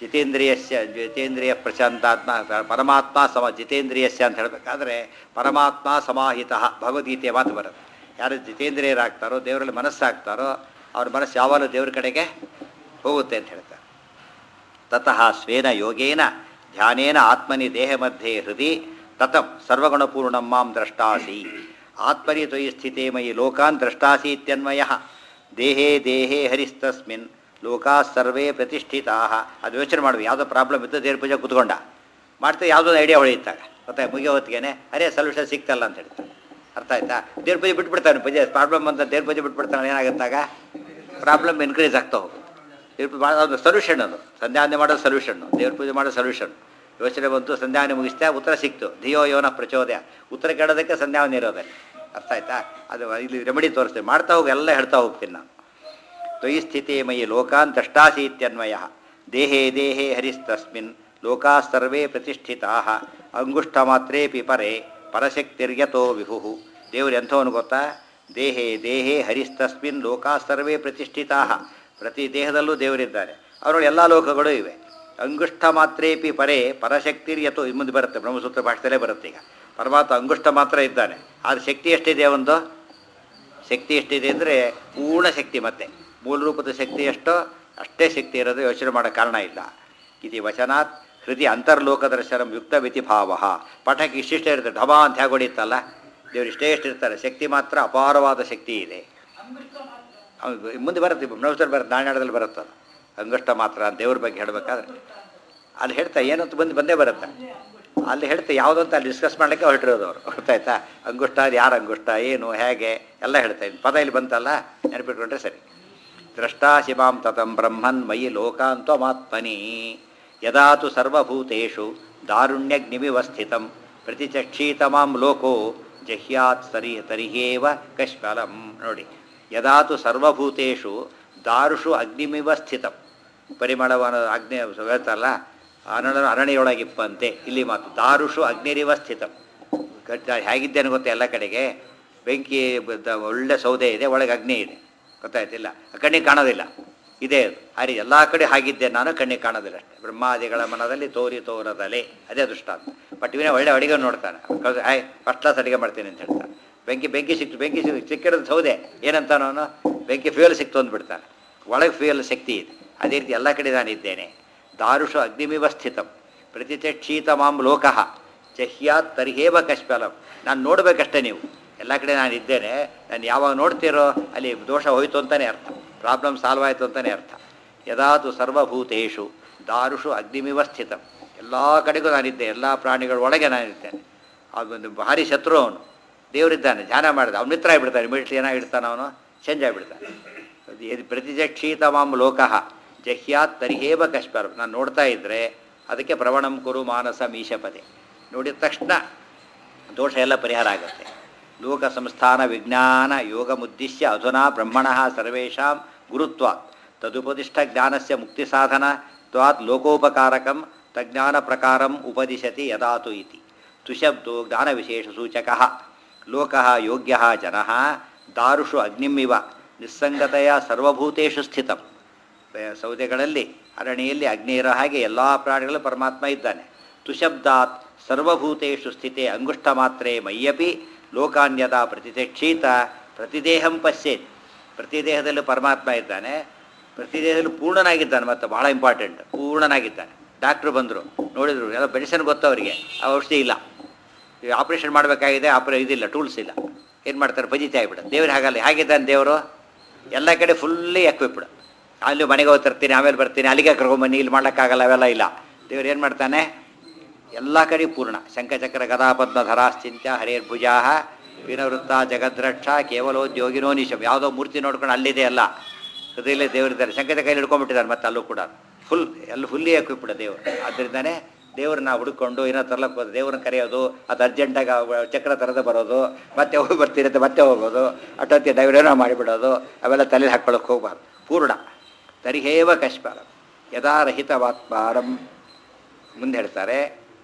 ಜಿತೇಂದ್ರಿಯಸ್ಯ ಜಿತೇಂದ್ರಿಯ ಪ್ರಶಾಂತಾತ್ಮ ಪರಮಾತ್ಮ ಸಮ ಜಿತೇಂದ್ರಿಯಸ್ಯ ಅಂತ ಹೇಳಬೇಕಾದ್ರೆ ಪರಮಾತ್ಮ ಸಮಾಹಿತ ಭಗವದ್ಗೀತೆಯ ಮಾತು ಬರುತ್ತೆ ಯಾರು ಜಿತೇಂದ್ರಿಯರಾಗ್ತಾರೋ ದೇವರಲ್ಲಿ ಮನಸ್ಸಾಗ್ತಾರೋ ಅವ್ರ ಮನಸ್ಸು ಯಾವಾಗಲೂ ದೇವ್ರ ಕಡೆಗೆ ಹೋಗುತ್ತೆ ಅಂತ ಹೇಳ್ತಾರೆ ತತಃ ಸ್ವೇನ ಯೋಗೇನ ಧ್ಯಾನೇನ ಆತ್ಮನಿ ದೇಹ ಮಧ್ಯೆ ಹೃದಯ ತತಂ ಸರ್ವಗುಣಪೂರ್ಣಂ ಮಾಂ ದ್ರಷ್ಟಾಸಿ ಆತ್ಮನಿ ತ್ವಯಿ ಸ್ಥಿತೇ ಮಯಿ ಲೋಕಾನ್ ದ್ರಷ್ಟಾಸಿ ಇತ್ಯನ್ವಯ ದೇಹೇ ದೇಹೇ ಹರಿಸ್ತಸ್ಮಿನ್ ಲೋಕಾ ಸರ್ವೇ ಪ್ರತಿಷ್ಠಿತಾ ಅದು ಯೋಚನೆ ಮಾಡುವ ಯಾವುದೋ ಪ್ರಾಬ್ಲಮ್ ಇದ್ದು ದೇವ್ರ ಪೂಜೆ ಕುತ್ಕೊಂಡ ಮಾಡ್ತಾ ಯಾವುದೋ ಐಡಿಯಾ ಹೊಳೆಯುತ್ತಾಗ ಮತ್ತೆ ಮುಗಿಯೋ ಹೊತ್ತಿಗೆ ಅರೇ ಸೊಲ್ಯೂಷನ್ ಸಿಕ್ತಲ್ಲ ಅಂತ ಹೇಳ್ತಾರೆ ಅರ್ಥ ಆಯ್ತಾ ದೇವ್ರ ಪೂಜೆ ಬಿಟ್ಬಿಡ್ತಾನೆ ಪೂಜೆ ಪ್ರಾಬ್ಲಮ್ ಅಂತ ದೇವ್ರ ಪೂಜೆ ಬಿಟ್ಬಿಡ್ತಾನೆ ಏನಾಗುತ್ತಾಗ ಪ್ರಾಬ್ಲಮ್ ಇನ್ಕ್ರೀಸ್ ಆಗ್ತಾ ಹೋಗುತ್ತೆ ದೇವ್ರ ಪೂಜೆ ಮಾಡೋದು ಸೊಲ್ಯೂಷನ್ ಅದು ಸಂಧ್ಯಾವಂದನೆ ಮಾಡೋ ಸೊಲ್ಯೂಷನ್ನು ದೇವ್ರ ಪೂಜೆ ಮಾಡೋ ಸೊಲ್ಯೂಷನ್ ಯೋಚನೆ ಬಂತು ಸಂಧ್ಯಾವನೆ ಮುಗಿಸ್ತಾ ಉತ್ತರ ಸಿಕ್ತು ಧಿಯೋ ಯೋನ ಪ್ರಚೋದಯ ಉತ್ತರ ಕೇಳೋದಕ್ಕೆ ಸಂಧ್ಯಾವನೆ ಇರೋದೆ ಅರ್ಥ ಆಯ್ತಾ ಅದು ಇಲ್ಲಿ ರೆಮಿಡಿ ತೋರಿಸ್ತೇವೆ ಮಾಡ್ತಾ ಹೋಗಿ ಎಲ್ಲ ಹೇಳ್ತಾ ಹೋಗ್ತೀನಿ ನಾನು ತ್ವಯಿ ಸ್ಥಿತಿ ಮಯಿ ಲೋಕಾನ್ ದ್ರಷ್ಟಾಸಿ ಇತ್ಯನ್ವಯ ದೇಹೇ ದೇಹೇ ಹರಿಸ್ತಸ್ಮಿನ್ ಲೋಕಾ ಸರ್ವೇ ಪ್ರತಿಷ್ಠಿತಾ ಅಂಗುಷ್ಠ ಮಾತ್ರೇಪಿ ಪರೇ ಪರಶಕ್ತಿರ್ಯತೋ ವಿಭು ದೇವರು ಎಂಥವನು ಗೊತ್ತಾ ದೇಹೇ ದೇಹೇ ಹರಿಸ್ತಸ್ಮಿನ್ ಲೋಕಾ ಸರ್ವೇ ಪ್ರತಿಷ್ಠಿತಾ ಪ್ರತಿ ದೇಹದಲ್ಲೂ ದೇವರಿದ್ದಾರೆ ಅವರೊಳಗೆ ಎಲ್ಲ ಲೋಕಗಳು ಇವೆ ಅಂಗುಷ್ಠ ಮಾತ್ರೇಪಿ ಪರೇ ಪರಶಕ್ತಿರ್ಯತೋ ಇದು ಮುಂದೆ ಬರುತ್ತೆ ಬ್ರಹ್ಮಸೂತ್ರ ಭಾಷೆದಲ್ಲೇ ಬರುತ್ತೆ ಈಗ ಪರಮಾತ್ಮ ಅಂಗುಷ್ಠ ಮಾತ್ರ ಇದ್ದಾನೆ ಆದರೆ ಶಕ್ತಿ ಎಷ್ಟಿದೆ ಒಂದು ಶಕ್ತಿ ಎಷ್ಟಿದೆ ಅಂದರೆ ಪೂರ್ಣ ಶಕ್ತಿ ಮತ್ತೆ ಮೂಲ ರೂಪದ ಶಕ್ತಿ ಎಷ್ಟೋ ಅಷ್ಟೇ ಶಕ್ತಿ ಇರೋದು ಯೋಚನೆ ಮಾಡೋ ಕಾರಣ ಇಲ್ಲ ಇದು ವಚನಾತ್ ಹೃದಯ ಅಂತರ್ಲೋಕ ದರ್ಶನ ಯುಕ್ತ ವಿಧಿಭಾವ ಪಠಕ್ಕೆ ಇಷ್ಟಿಷ್ಟ ಇರುತ್ತೆ ಢಬಾ ಅಂತ ಹೇಗೆ ಹೊಡಿತಲ್ಲ ದೇವ್ರು ಇಷ್ಟೇ ಇಷ್ಟಿರ್ತಾರೆ ಶಕ್ತಿ ಮಾತ್ರ ಅಪಾರವಾದ ಶಕ್ತಿ ಇದೆ ಅವ್ನು ಮುಂದೆ ಬರುತ್ತೆ ಬ್ರಹ್ಮಸೂತ್ರ ಬರುತ್ತೆ ನಾಣ್ಯದಲ್ಲಿ ಬರುತ್ತೆ ಅದು ಅಂಗುಷ್ಟ ಮಾತ್ರ ದೇವ್ರ ಬಗ್ಗೆ ಹೇಳಬೇಕಾದ್ರೆ ಅಲ್ಲಿ ಹೇಳ್ತಾ ಏನಂತ ಬಂದು ಬಂದೇ ಬರುತ್ತೆ ಅಲ್ಲಿ ಹೇಳ್ತಾ ಯಾವುದೋ ಅಂತ ಅಲ್ಲಿ ಡಿಸ್ಕಸ್ ಮಾಡಲಿಕ್ಕೆ ಹೊರಟಿರೋದು ಅವರು ಗೊತ್ತಾಯ್ತಾ ಅಂಗುಷ್ಟ ಅದು ಯಾರು ಅಂಗುಷ್ಟ ಏನು ಹೇಗೆ ಎಲ್ಲ ಹೇಳ್ತಾ ಇದ್ದೀನಿ ಪದ ಇಲ್ಲಿ ಬಂತಲ್ಲ ನೆನಪಿಟ್ಕೊಂಡ್ರೆ ಸರಿ ದ್ರಷ್ಟಾ ಶಿವಾಂ ತತಂ ಬ್ರಹ್ಮನ್ ಮಯಿ ಲೋಕಾಂತ್ವಮಾತ್ಮನಿ ಯದಾತು ಸರ್ವಭೂತೇಷು ದಾರುಣ್ಯಗ್ನಿಮಿವ ಸ್ಥಿತಂ ಪ್ರತಿಚಕ್ಷೀತಮಾಂ ಲೋಕೋ ಜಹ್ಯಾತ್ ಸರಿ ತರಿಹೇವ ಕಶ್ಮಲಂ ನೋಡಿ ಯದಾತು ಸರ್ವಭೂತೇಷು ದಾರುಷು ಅಗ್ನಿಮಿವ ಸ್ಥಿತಂ ಪರಿಮಳವನ ಅಗ್ನಿ ಹೇಳ್ತಲ್ಲ ಅರಣ ಅರಣ್ಯೊಳಗಿಪ್ಪಂತೆ ಇಲ್ಲಿ ಮಾತು ದಾರುಷು ಅಗ್ನಿರಿವ ಸ್ಥಿತಂ ಗಟ್ಟ ಹೇಗಿದ್ದೇನೆ ಗೊತ್ತಾ ಎಲ್ಲ ಕಡೆಗೆ ಬೆಂಕಿ ಬ- ಒಳ್ಳೆ ಸೌದೆ ಇದೆ ಒಳಗೆ ಅಗ್ನಿ ಇದೆ ಗೊತ್ತಾಯ್ತಿಲ್ಲ ಕಣ್ಣಿಗೆ ಕಾಣೋದಿಲ್ಲ ಇದೆ ಅದು ಹಾಗೆ ಎಲ್ಲ ಕಡೆ ಹಾಗಿದ್ದೆ ನಾನು ಕಣ್ಣಿಗೆ ಕಾಣೋದಿಲ್ಲ ಅಷ್ಟೇ ಬ್ರಹ್ಮಾದಿಗಳ ಮನದಲ್ಲಿ ತೋರಿ ತೋರದಲೆ ಅದೇ ದೃಷ್ಟಾಂತ ಬಟ್ ಇವನೇ ಒಳ್ಳೆ ಅಡಿಗೆ ನೋಡ್ತಾನೆ ಆಯ್ ಫಸ್ಟ್ ಕ್ಲಾಸ್ ಅಡಿಗೆ ಮಾಡ್ತೀನಿ ಅಂತ ಹೇಳ್ತಾನೆ ಬೆಂಕಿ ಬೆಂಕಿ ಸಿಕ್ತು ಬೆಂಕಿ ಸಿಕ್ ಸಿಕ್ಕಿರೋದು ಸೌದೆ ಏನಂತಾನ ಅವನು ಬೆಂಕಿ ಫ್ಯೂಯಲ್ ಸಿಕ್ತು ಅಂದ್ಬಿಡ್ತಾನೆ ಒಳಗೆ ಫ್ಯೂಯಲ್ ಶಕ್ತಿ ಇದೆ ಅದೇ ರೀತಿ ಎಲ್ಲ ಕಡೆ ನಾನಿದ್ದೇನೆ ದಾರುಷು ಅಗ್ನಿಮಿವ ಸ್ಥಿತಂ ಪ್ರತಿಚಕ್ಷೀತ ಮಾಂ ಲೋಕಃ ಜಹ್ಯಾತ್ ತರ್ಹೇವ ಕಶ್ಮಲಂ ನಾನು ನೋಡಬೇಕಷ್ಟೇ ನೀವು ಎಲ್ಲ ಕಡೆ ನಾನು ಇದ್ದೇನೆ ನಾನು ಯಾವಾಗ ನೋಡ್ತೀರೋ ಅಲ್ಲಿ ದೋಷ ಹೋಯ್ತು ಅಂತಲೇ ಅರ್ಥ ಪ್ರಾಬ್ಲಮ್ ಸಾಲ್ವ್ ಆಯಿತು ಅಂತಲೇ ಅರ್ಥ ಯದಾತು ಸರ್ವಭೂತೇಷು ದಾರುಷು ಅಗ್ನಿಮಿವ ಸ್ಥಿತಂ ಎಲ್ಲ ಕಡೆಗೂ ನಾನಿದ್ದೆ ಎಲ್ಲ ಪ್ರಾಣಿಗಳ ಒಳಗೆ ನಾನಿದ್ದೇನೆ ಅದೊಂದು ಭಾರಿ ಶತ್ರು ಅವನು ದೇವರಿದ್ದಾನೆ ಧ್ಯಾನ ಮಾಡಿದ ಅವ್ನು ಮಿತ್ರ ಆಗಿಬಿಡ್ತಾನೆ ಇಮಿಡಿಯೇಟ್ಲಿ ಏನಾಗಿಡ್ತಾನೆ ಅವನು ಚೇಂಜ್ ಆಗಿಬಿಡ್ತಾನೆ ಇದು ಪ್ರತಿಜಕ್ಷೀತ ಮಾಂ ಲೋಕಃ ಜಹ್ಯಾತ್ ತರಿಹೇವ ಕಶ್ಮರ್ ನಾನು ನೋಡ್ತಾ ಇದ್ದರೆ ಅದಕ್ಕೆ ಪ್ರವಣಂ ಕುರು ಮಾನಸ ಮೀಶಪದೆ ನೋಡಿದ ತಕ್ಷಣ ದೋಷ ಎಲ್ಲ ಪರಿಹಾರ ಆಗುತ್ತೆ ಲೋಕ ಸಂಸ್ಥಾನ ವಿಜ್ಞಾನ ಯೋಗ ಮುದ್ದಿಶ್ಯ ಅಧುನಾ ಬ್ರಹ್ಮಣ ಸರ್ವೇಷಾಂ ಗುರುತ್ವಾತ್ ತದುಪದಿಷ್ಠ ಜ್ಞಾನಸ್ಯ ಮುಕ್ತಿ ಸಾಧನ ತ್ವಾತ್ ಲೋಕೋಪಕಾರಕಂ ತಜ್ಞಾನ ಪ್ರಕಾರಂ ಉಪದಿಶತಿ ಯದಾತು ಇತಿ ತುಶಬ್ದೋ ಜ್ಞಾನವಿಶೇಷ ಸೂಚಕ ಲೋಕ ಯೋಗ್ಯ ಜನ ದಾರುಷು ಅಗ್ನಿಮಿವ ನಿಸ್ಸಂಗತೆಯ ಸರ್ವಭೂತೇಷು ಸ್ಥಿತಂ ಬೆ- ಸೌದೆಗಳಲ್ಲಿ ಅರಣಿಯಲ್ಲಿ ಅಗ್ನಿ ಇರೋ ಹಾಗೆ ಎಲ್ಲ ಪ್ರಾಣಿಗಳು ಪರಮಾತ್ಮ ಇದ್ದಾನೆ ತುಶಬ್ದಾತ್ ಸರ್ವಭೂತೇಷು ಸ್ಥಿತೆ ಅಂಗುಷ್ಠ ಮಾತ್ರೇ ಮಯ್ಯಪಿ ಲೋಕಾನ್ಯದ ಪ್ರತಿಚಕ್ಷೀತ ಪ್ರತಿದೇಹಂ ಪಶ್ಯೇತ್ ಪ್ರತಿ ದೇಹದಲ್ಲೂ ಪರಮಾತ್ಮ ಇದ್ದಾನೆ ಪ್ರತಿ ದೇಹದಲ್ಲೂ ಪೂರ್ಣನಾಗಿದ್ದಾನೆ ಮತ್ತು ಭಾಳ ಇಂಪಾರ್ಟೆಂಟ್ ಪೂರ್ಣನಾಗಿದ್ದಾನೆ ಡಾಕ್ಟ್ರು ಬಂದರು ನೋಡಿದ್ರು ಎಲ್ಲ ಮೆಡಿಸಿನ್ ಗೊತ್ತು ಅವರಿಗೆ ಆ ಔಷಧಿ ಇಲ್ಲ ಈಗ ಆಪ್ರೇಷನ್ ಮಾಡಬೇಕಾಗಿದೆ ಆಪ್ರೇ ಇದಿಲ್ಲ ಟೂಲ್ಸ್ ಇಲ್ಲ ಏನು ಮಾಡ್ತಾರೆ ಬಜಿತೆ ಆಗಿಬಿಡ ದೇವ್ರು ಹಾಗಲ್ಲ ಹೇಗಿದ್ದಾನೆ ದೇವರು ಎಲ್ಲ ಕಡೆ ಫುಲ್ಲಿ ಎಕ್ವಿಪ್ಡ್ ಅಲ್ಲಿ ಮನೆಗೆ ಹೋಗ್ತಿರ್ತೀನಿ ಆಮೇಲೆ ಬರ್ತೀನಿ ಅಲ್ಲಿಗೆ ಕರ್ಕೊಂಬನ್ನಿ ಇಲ್ಲಿ ಮಾಡೋಕ್ಕಾಗಲ್ಲ ಅವೆಲ್ಲ ಇಲ್ಲ ದೇವ್ರು ಏನು ಮಾಡ್ತಾನೆ ಎಲ್ಲ ಕಡೆ ಪೂರ್ಣ ಶಂಖಚಕ್ರ ಗದಾಪದ್ಮ ಧರಾಶ್ಚಿಂತ್ಯ ಹರೇರ್ಭುಜಾ ವೀರವೃತ್ತ ಜಗದ್ರಕ್ಷ ಕೇವಲೋದ್ಯೋಗಿನೋ ನಿಶಂ ಯಾವುದೋ ಮೂರ್ತಿ ನೋಡ್ಕೊಂಡು ಅಲ್ಲಿದೆ ಅಲ್ಲ ಹೃದಯಲ್ಲೇ ದೇವರಿದ್ದಾರೆ ಶಂಕದ ಕೈಲಿ ಹಿಡ್ಕೊಂಡ್ಬಿಟ್ಟಿದ್ದಾರೆ ಮತ್ತೆ ಅಲ್ಲೂ ಕೂಡ ಫುಲ್ ಎಲ್ಲ ಫುಲ್ಲಿ ಎಕ್ವಿಪ್ಡ್ ದೇವರು ಆದ್ದರಿಂದನೇ ದೇವ್ರನ್ನ ಹುಡ್ಕೊಂಡು ಏನೋ ತರ್ಲಕ್ಕೆ ಹೋದ ದೇವ್ರನ್ನ ಕರೆಯೋದು ಅದು ಅರ್ಜೆಂಟಾಗಿ ಅವ- ಚಕ್ರ ತರದ ಬರೋದು ಮತ್ತೆ ಹೋಗಿ ಬರ್ತಿರುತ್ತೆ ಮತ್ತೆ ಹೋಗೋದು ಅಟೋತಿ ಡೈವರೇನೋ ಮಾಡಿಬಿಡೋದು ಅವೆಲ್ಲ ತಲೆಯಲ್ಲಿ ಹಾಕ್ಕೊಳ್ಳೋಕೆ ಹೋಗ್ಬಾರ್ದು ಪೂರ್ಣ ತರಿಹೇವ ಕಶ್ಮರ ಯಥಾರಹಿತವಾತ್ಮಾರಂ ಮುಂದೆ ಹೇಳ್ತಾರೆ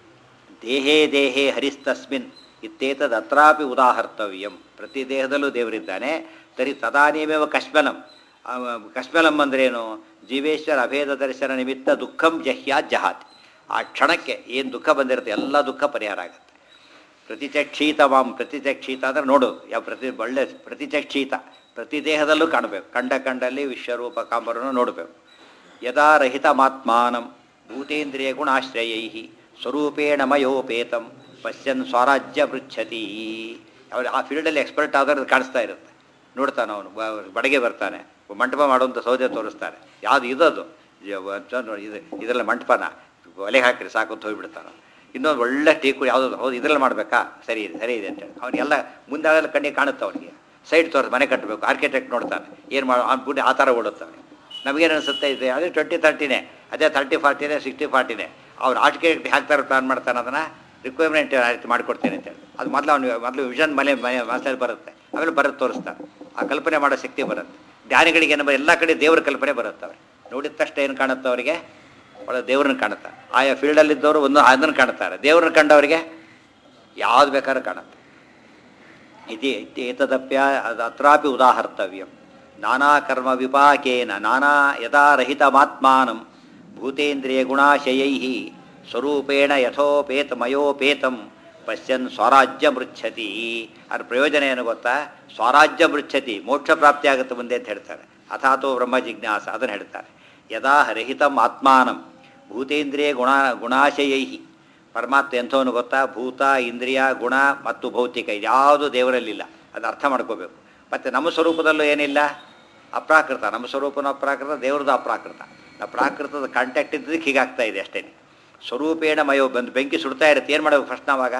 ದೇಹೇ ದೇಹೇ ಹರಿಸ್ತಸ್ಮಿನ್ ಇತ್ತೇತದ್ ಅತ್ರಾಪಿ ಉದಾಹರ್ತವ್ಯಂ ಪ್ರತಿ ದೇಹದಲ್ಲೂ ದೇವರಿದ್ದಾನೆ ತರಿ ತದಾನೇಮೇವ ಕಶ್ಮಲಂ ಕಶ್ಮಲಂ ಅಂದ್ರೇನು ಜೀವೇಶ್ವರ ಅಭೇದ ದರ್ಶನ ನಿಮಿತ್ತ ದುಃಖಂ ಜಹ್ಯಾ ಜಹಾತ್ ಆ ಕ್ಷಣಕ್ಕೆ ಏನು ದುಃಖ ಬಂದಿರುತ್ತೆ ಎಲ್ಲ ದುಃಖ ಪರಿಹಾರ ಆಗುತ್ತೆ ಪ್ರತಿಚಕ್ಷೀತ ವಾಂ ಪ್ರತಿಚಕ್ಷೀತ ಅಂದರೆ ನೋಡು ಯಾವ ಪ್ರತಿ ಒಳ್ಳೆ ಪ್ರತಿಚಕ್ಷೀತ ಪ್ರತಿ ದೇಹದಲ್ಲೂ ಕಾಣಬೇಕು ಕಂಡ ಕಂಡಲ್ಲಿ ವಿಶ್ವರೂಪ ಕಾಂಬರನ್ನು ನೋಡಬೇಕು ಯದಾ ರಹಿತಮಾತ್ಮಾನಂ ಭೂತೇಂದ್ರಿಯ ಗುಣಾಶ್ರಯೈ ಸ್ವರೂಪೇಣ ಮಯೋಪೇತಂ ಪಶ್ಯನ್ ಸ್ವರಾಜ್ಯ ಪೃಚ್ಛತಿ ಅವ್ರು ಆ ಫೀಲ್ಡಲ್ಲಿ ಎಕ್ಸ್ಪರ್ಟ್ ಆದ್ರೆ ಕಾಣಿಸ್ತಾ ಇರುತ್ತೆ ನೋಡ್ತಾನೆ ಅವನು ಬಡಗೆ ಬರ್ತಾನೆ ಮಂಟಪ ಮಾಡುವಂಥ ಸೌದೆ ತೋರಿಸ್ತಾರೆ ಯಾವುದು ಇದದು ನೋಡಿ ಇದು ಇದರಲ್ಲಿ ಮಂಟಪನ ಒಲೆ ಹಾಕಿರಿ ಸಾಕು ಅಂತ ಹೋಗ್ಬಿಡ್ತಾನೆ ಇನ್ನೊಂದು ಒಳ್ಳೆ ಟೀ ಕುಡಿ ಯಾವುದೋ ಹೌದು ಇದರಲ್ಲಿ ಮಾಡಬೇಕಾ ಸರಿ ಇದೆ ಸರಿ ಇದೆ ಅಂತೇಳಿ ಅವನಿಗೆಲ್ಲ ಮುಂದಾಗಲ್ಲ ಕಣ್ಣಿಗೆ ಕಾಣುತ್ತೆ ಅವನಿಗೆ ಸೈಡ್ ತೋರಿಸಿ ಮನೆ ಕಟ್ಟಬೇಕು ಆರ್ಕಿಟೆಕ್ಟ್ ನೋಡ್ತಾನೆ ಏನು ಮಾಡಿ ಅವ್ನು ಬಿಟ್ಟು ಆ ಥರ ಓಡುತ್ತಾನೆ ನಮಗೇನು ಅನಿಸುತ್ತೆ ಇದೆ ಅದೇ ಟ್ವೆಂಟಿ ತರ್ಟಿನೇ ಅದೇ ತರ್ಟಿ ಫಾರ್ಟಿನೇ ಸಿಕ್ಸ್ಟಿ ಫಾರ್ಟಿನೇ ಅವ್ರು ಆರ್ಕಿಟೆಕ್ಟ್ ಹಾಕ್ತಾರೆ ಪ್ಲಾನ್ ಮಾಡ್ತಾನೆ ಅದನ್ನು ರಿಕ್ವೈರ್ಮೆಂಟ್ ಆ ರೀತಿ ಮಾಡಿಕೊಡ್ತೇನೆ ಅಂತೇಳಿ ಅದು ಮೊದಲು ಅವನು ಮೊದಲು ವಿಷನ್ ಮನೆ ಮನೆ ಮನಸ್ಸಲ್ಲಿ ಬರುತ್ತೆ ಆಮೇಲೆ ಬರುತ್ತೆ ತೋರಿಸ್ತಾನೆ ಆ ಕಲ್ಪನೆ ಮಾಡೋ ಶಕ್ತಿ ಬರುತ್ತೆ ಜ್ಞಾನಿಗಳಿಗೆ ಏನೋ ಎಲ್ಲ ಕಡೆ ದೇವರ ಕಲ್ಪನೆ ಬರುತ್ತೆ ಅವ್ರಿಗೆ ನೋಡಿದ ತಕ್ಷಣ ಏನು ಕಾಣುತ್ತೆ ಅವರಿಗೆ ಒಳ್ಳೆ ದೇವ್ರನ್ನ ಕಾಣುತ್ತೆ ಆಯಾ ಫೀಲ್ಡಲ್ಲಿದ್ದವರು ಒಂದು ಅದನ್ನು ಕಾಣ್ತಾರೆ ದೇವ್ರನ್ನ ಕಂಡವರಿಗೆ ಯಾವ್ದು ಬೇಕಾದ್ರೂ ಕಾಣುತ್ತೆ ಇತಿ ಏತದಪ್ಯ ಅದು ಅತ್ರಾಪಿ ಉದಾಹರ್ತವ್ಯಂ ನಾನಾ ಕರ್ಮ ವಿಪಾಕೇನ ನಾನಾ ಯಥಾ ರಹಿತಮಾತ್ಮಾನಂ ಭೂತೇಂದ್ರಿಯ ಗುಣಾಶಯೈ ಸ್ವರೂಪೇಣ ಯಥೋಪೇತ ಮಯೋಪೇತಂ ಪಶ್ಯನ್ ಸ್ವರಾಜ್ಯ ಮೃಚ್ಛತಿ ಅದ್ರ ಪ್ರಯೋಜನ ಏನು ಗೊತ್ತಾ ಸ್ವರಾಜ್ಯ ಮೃಚ್ಛತಿ ಮೋಕ್ಷ ಪ್ರಾಪ್ತಿ ಆಗುತ್ತೆ ಮುಂದೆ ಅಂತ ಹೇಳ್ತಾರೆ ಅಥಾತೋ ಬ್ರಹ್ಮ ಜಿಜ್ಞಾಸ ಅದನ್ನು ಹೇಳ್ತಾರೆ ಯದಾ ರಹಿತಂ ಆತ್ಮಾನಂ ಭೂತೇಂದ್ರಿಯ ಗುಣ ಗುಣಾಶಯೈ ಪರಮಾತ್ಮ ಎಂಥವನು ಗೊತ್ತಾ ಭೂತ ಇಂದ್ರಿಯ ಗುಣ ಮತ್ತು ಭೌತಿಕ ಇದ್ಯಾವುದು ದೇವರಲ್ಲಿಲ್ಲ ಅದು ಅರ್ಥ ಮಾಡ್ಕೋಬೇಕು ಮತ್ತು ನಮ್ಮ ಸ್ವರೂಪದಲ್ಲೂ ಏನಿಲ್ಲ ಅಪ್ರಾಕೃತ ನಮ್ಮ ಸ್ವರೂಪನೂ ಅಪ್ರಾಕೃತ ದೇವ್ರದ್ದು ಅಪ್ರಾಕೃತ ನಾವು ಪ್ರಾಕೃತದ ಕಾಂಟ್ಯಾಕ್ಟ್ ಇದ್ದದಕ್ಕೆ ಹೀಗಾಗ್ತಾ ಇದೆ ಅಷ್ಟೇ ಸ್ವರೂಪೇಣ ಮಯೋ ಬಂದು ಬೆಂಕಿ ಸುಡ್ತಾ ಇರುತ್ತೆ ಏನು ಮಾಡಬೇಕು ಫಸ್ಟ್ ನಾವಾಗ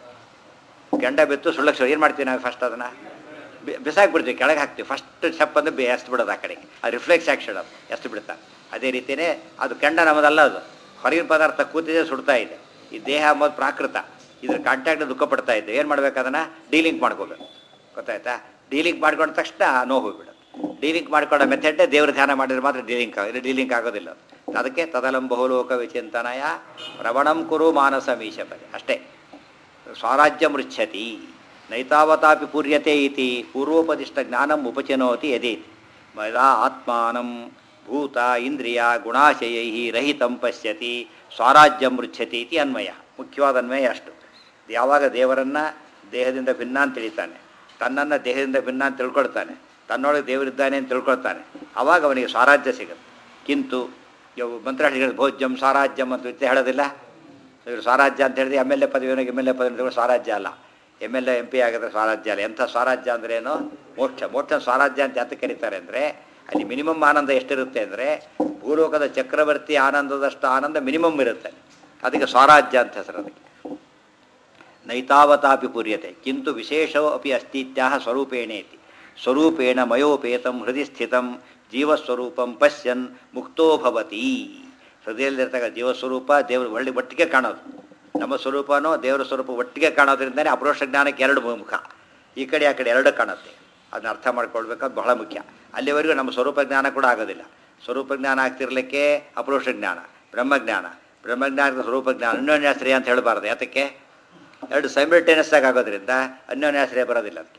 ಗಂಡ ಬೆತ್ತು ಸುಳ್ಳಕ್ಷ ಏನು ಮಾಡ್ತೀವಿ ನಾವು ಫಸ್ಟ್ ಅದನ್ನು ಬಿಸಾಕ್ಬಿಡ್ತೀವಿ ಕೆಳಗೆ ಹಾಕ್ತೀವಿ ಫಸ್ಟ್ ಸ್ಟೆಪ್ ಅಂದ್ರೆ ಬೆ ಎಸ್ತು ಬಿಡೋದು ಆ ಕಡೆಗೆ ಅದು ರಿಫ್ಲೆಕ್ಸ್ ಆ್ಯಕ್ಷನ್ ಅದು ಎಷ್ಟು ಬಿಡ್ತಾರೆ ಅದೇ ರೀತಿಯೇ ಅದು ಕೆಂಡ ನಮ್ಮದಲ್ಲ ಅದು ಹೊರಗಿನ ಪದಾರ್ಥ ಕೂತಿದೆ ಸುಡ್ತಾ ಇದೆ ಈ ದೇಹ ಅಂಬೋದು ಪ್ರಾಕೃತ ಇದ್ರ ಕಾಂಟ್ಯಾಕ್ಟ್ ದುಃಖ ಪಡ್ತಾ ಇದ್ದೆ ಏನು ಮಾಡ್ಬೇಕು ಅದನ್ನು ಡೀಲಿಂಗ್ ಮಾಡ್ಕೋಬೇಕು ಗೊತ್ತಾಯ್ತಾ ಡೀಲಿಂಗ್ ಮಾಡ್ಕೊಂಡ ತಕ್ಷಣ ನೋವು ಹೋಗ್ಬಿಡೋದು ಡೀಲಿಂಗ್ ಮಾಡ್ಕೊಳ್ಳೋ ಮೆಥಡೇ ದೇವ್ರ ಧ್ಯಾನ ಮಾಡಿದ್ರೆ ಮಾತ್ರ ಡೀಲಿಂಗ್ ಆಗ ಡೀಲಿಂಗ್ ಆಗೋದಿಲ್ಲ ಅದು. ಅದಕ್ಕೆ ತದಲಂ ಬಹುಲೋಕ ವಿಚಿಂತನಯ ಪ್ರವಣಂ ಕುರು ಮಾನಸ ಮೀಶಪದೆ ಅಷ್ಟೇ ಸ್ವರಾಜ್ಯ ಮೃಚ್ಛತಿ ನೈತಾವತಾಪಿ ಪೂರ್ಯತೆ ಇತಿ ಪೂರ್ವೋಪದಿಷ್ಟ ಜ್ಞಾನಂ ಉಪಚಿನೋತಿ ಯದೇತಿ ಮದಾ ಆತ್ಮಾನಂ ಭೂತ ಇಂದ್ರಿಯ ಗುಣಾಶಯೈ ರಹಿತಂ ಪಶ್ಯತಿ ಸ್ವರಾಜ್ಯ ಮೃಚ್ಛತಿ ಇತಿ ಅನ್ವಯ ಮುಖ್ಯವಾದ ಅನ್ವಯ ಅಷ್ಟು ಯಾವಾಗ ದೇವರನ್ನು ದೇಹದಿಂದ ಭಿನ್ನ ಅಂತ ತಿಳಿತಾನೆ ತನ್ನನ್ನು ದೇಹದಿಂದ ಭಿನ್ನ ಅಂತ ತಿಳ್ಕೊಳ್ತಾನೆ ತನ್ನೊಳಗೆ ದೇವರಿದ್ದಾನೆ ಅಂತ ತಿಳ್ಕೊಳ್ತಾನೆ ಆವಾಗ ಅವನಿಗೆ ಸ್ವರಾಜ್ಯ ಸಿಗುತ್ತೆ ಕಿಂತು ಇವು ಮಂತ್ರಾಕ್ಷಿಗಳು ಭೋಜ್ಯಂ ಸ್ವರಾಜ್ಯಂ ಅಂತ ವಿದ್ಯೆ ಹೇಳೋದಿಲ್ಲ ಇವರು ಸ್ವರಾಜ್ಯ ಅಂತ ಹೇಳಿದ್ರೆ ಎಮ್ ಎಲ್ ಎ ಪದವಿಯವನಿಗೆ ಎಮ್ ಎಲ್ ಎ ಪದವಿ ಅಂತ ಸ್ವರಾಜ್ಯ ಅಲ್ಲ M L A M P ಆಗಿದ್ರೆ ಸ್ವರಾಜ್ಯ ಅಲ್ಲ ಎಂಥ ಸ್ವರಾಜ್ಯ ಅಂದ್ರೇನು ಮೋಕ್ಷ ಮೋಕ್ಷ ಸ್ವರಾಜ್ಯ ಅಂತ ಯಾತಕ್ಕೆ ಕರೀತಾರೆ ಅಂದರೆ ಅಲ್ಲಿ ಮಿನಿಮಮ್ ಆನಂದ ಎಷ್ಟಿರುತ್ತೆ ಅಂದರೆ ಭೂಲೋಕದ ಚಕ್ರವರ್ತಿ ಆನಂದದಷ್ಟು ಆನಂದ ಮಿನಿಮಮ್ ಇರುತ್ತೆ ಅದಕ್ಕೆ ಸ್ವರಾಜ್ಯ ಅಂತ ಹೆಸರು ಅದಕ್ಕೆ ನೈತಾವತಾಪಿ ಪುರ್ಯತೆ ಕಿಂತು ವಿಶೇಷವೂ ಅಪಿ ಅಸ್ತಿತ್ಯಾಹ ಸ್ವರೂಪೇಣೇತಿ ಸ್ವರೂಪೇಣ ಮಯೋಪೇತಂ ಹೃದಯ ಸ್ಥಿತಂ ಜೀವಸ್ವರೂಪಂ ಪಶ್ಯನ್ ಮುಕ್ತೋ ಭವತಿ ಹೃದಯದಲ್ಲಿರ್ತಕ್ಕ ಜೀವಸ್ವರೂಪ ದೇವರು ಒಳ್ಳೆ ಒಟ್ಟಿಗೆ ಕಾಣೋದು ನಮ್ಮ ಸ್ವರೂಪನೂ ದೇವರ ಸ್ವರೂಪ ಒಟ್ಟಿಗೆ ಕಾಣೋದ್ರಿಂದನೇ ಅಪರೋಕ್ಷ ಜ್ಞಾನಕ್ಕೆ ಎರಡು ಮುಖ ಈ ಕಡೆ ಆ ಕಡೆ ಎರಡು ಕಾಣುತ್ತೆ ಅದನ್ನ ಅರ್ಥ ಮಾಡ್ಕೊಳ್ಬೇಕಾದ್ ಬಹಳ ಮುಖ್ಯ ಅಲ್ಲಿವರೆಗೂ ನಮ್ಮ ಸ್ವರೂಪ ಜ್ಞಾನ ಕೂಡ ಆಗೋದಿಲ್ಲ ಸ್ವರೂಪ ಜ್ಞಾನ ಆಗ್ತಿರ್ಲಿಕ್ಕೆ ಅಪರೋಕ್ಷ ಜ್ಞಾನ ಬ್ರಹ್ಮಜ್ಞಾನ ಬ್ರಹ್ಮಜ್ಞಾನದ ಸ್ವರೂಪ ಜ್ಞಾನ ಅನ್ಯೋನ್ಯಾಶ್ರಯ ಅಂತ ಹೇಳಬಾರ್ದು ಯಾತಕ್ಕೆ ಎರಡು ಸೈಮಿಲ್ಟೇನಿಯಸ್ ಆಗಿ ಆಗೋದ್ರಿಂದ ಅನ್ಯೋನ್ಯಾಶ್ರಯ ಬರೋದಿಲ್ಲ ಅದಕ್ಕೆ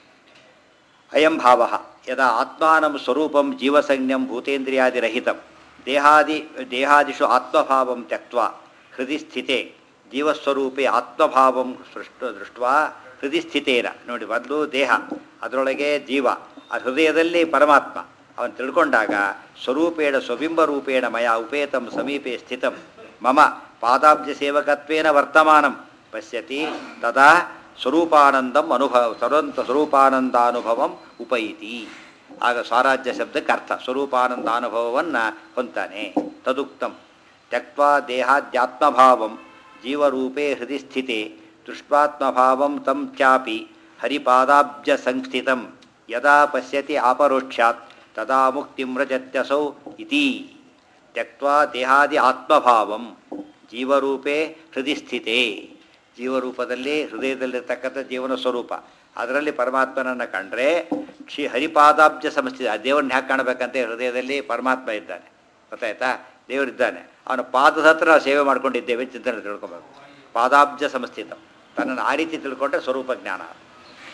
ಅಯಂ ಭಾವ ಯದಾ ಆತ್ಮಾನಂ ಸ್ವರೂಪಂ ಜೀವಸಂಜ್ಞಂ ಭೂತೇಂದ್ರಿಯಾದಿರಹಿತಂ ದೇಹಾದಿ ದೇಹಾದಿಷು ಆತ್ಮಭಾವಂ ತ್ಯಕ್ತ ಹೃದಯ ಸ್ಥಿತೆ ಜೀವಸ್ವರೂಪೇ ಆತ್ಮಭಾವಂ ಸೃಷ್ಟ ದೃಷ್ಟ ಹೃದಯ ಸ್ಥಿತೇನ ನೋಡಿ ಮೊದಲು ದೇಹ ಅದರೊಳಗೆ ಜೀವ ಆ ಹೃದಯದಲ್ಲಿ ಪರಮಾತ್ಮ ಅವನು ತಿಳ್ಕೊಂಡಾಗ ಸ್ವರೂಪೇಣ ಸ್ವಬಿಂಬ ರೂಪೇಣ ಮಯ ಉಪೇತಂ ಸಮೀಪೆ ಸ್ಥಿತಂ ಮಮ ಪಾದಾಬ್ಜ ಸೇವಕತ್ವೇನ ವರ್ತಮಾನಂ ಪಶ್ಯತಿ ತದಾ ಸ್ವರೂಪಾನಂದಂ ಅನುಭವ ಸ್ವರಂತ ಸ್ವರೂಪಾನಂದಾನುಭವಂ ಉಪೈತಿ ಆಗ ಸ್ವರಾಜ್ಯ ಶಬ್ದಕ್ಕೆ ಅರ್ಥ ಸ್ವರೂಪಾನಂದಾನುಭವವನ್ನು ಹೊಂತಾನೆ ತದುಕ್ತಂ ತ್ಯಕ್ವಾ ದೇಹಾದ್ಯಾತ್ಮಭಾವಂ ಜೀವರೂಪೇ ಹೃದಯ ಸ್ಥಿತೆ ದೃಷ್ಟ್ವಾತ್ಮಭಾವಂ ತಂ ಚಾಪಿ ಹರಿಪಾದಾಬ್ಜ ಸಂಸ್ಥಿತಂ ಯದಾ ಪಶ್ಯತಿ ಆಪರೋಕ್ಷಾತ್ ತದಾ ಮುಕ್ತಿಂ ರಜತ್ಯಸೌ ಇತಿ ತ್ಯಕ್ವಾ ದೇಹಾದಿ ಆತ್ಮಭಾವಂ ಜೀವರೂಪೇ ಹೃದಯ ಸ್ಥಿತೆ ಜೀವರೂಪದಲ್ಲಿ ಹೃದಯದಲ್ಲಿರ್ತಕ್ಕಂಥ ಜೀವನ ಸ್ವರೂಪ ಅದರಲ್ಲಿ ಪರಮಾತ್ಮನನ್ನು ಕಂಡ್ರೆ ಕ್ಷಿ ಹರಿಪಾದಾಬ್ಜ ಸಮಸ್ಯೆ ಆ ದೇವರನ್ನ ಹ್ಯಾಕೆ ಕಾಣಬೇಕಂತ ಹೃದಯದಲ್ಲಿ ಪರಮಾತ್ಮ ಇದ್ದಾನೆ ಗೊತ್ತಾಯ್ತಾ ದೇವರಿದ್ದಾನೆ ಅವನ ಪಾದದ ಹತ್ರ ನಾವು ಸೇವೆ ಮಾಡ್ಕೊಂಡಿದ್ದೇವೆ ಚಿಂತನೆ ತಿಳ್ಕೊಬೇಕು ಪಾದಾಬ್ಜ ಸಮಸ್ಥಿತ ತನ್ನನ್ನು ಆ ರೀತಿ ತಿಳ್ಕೊಂಡ್ರೆ ಸ್ವರೂಪ ಜ್ಞಾನ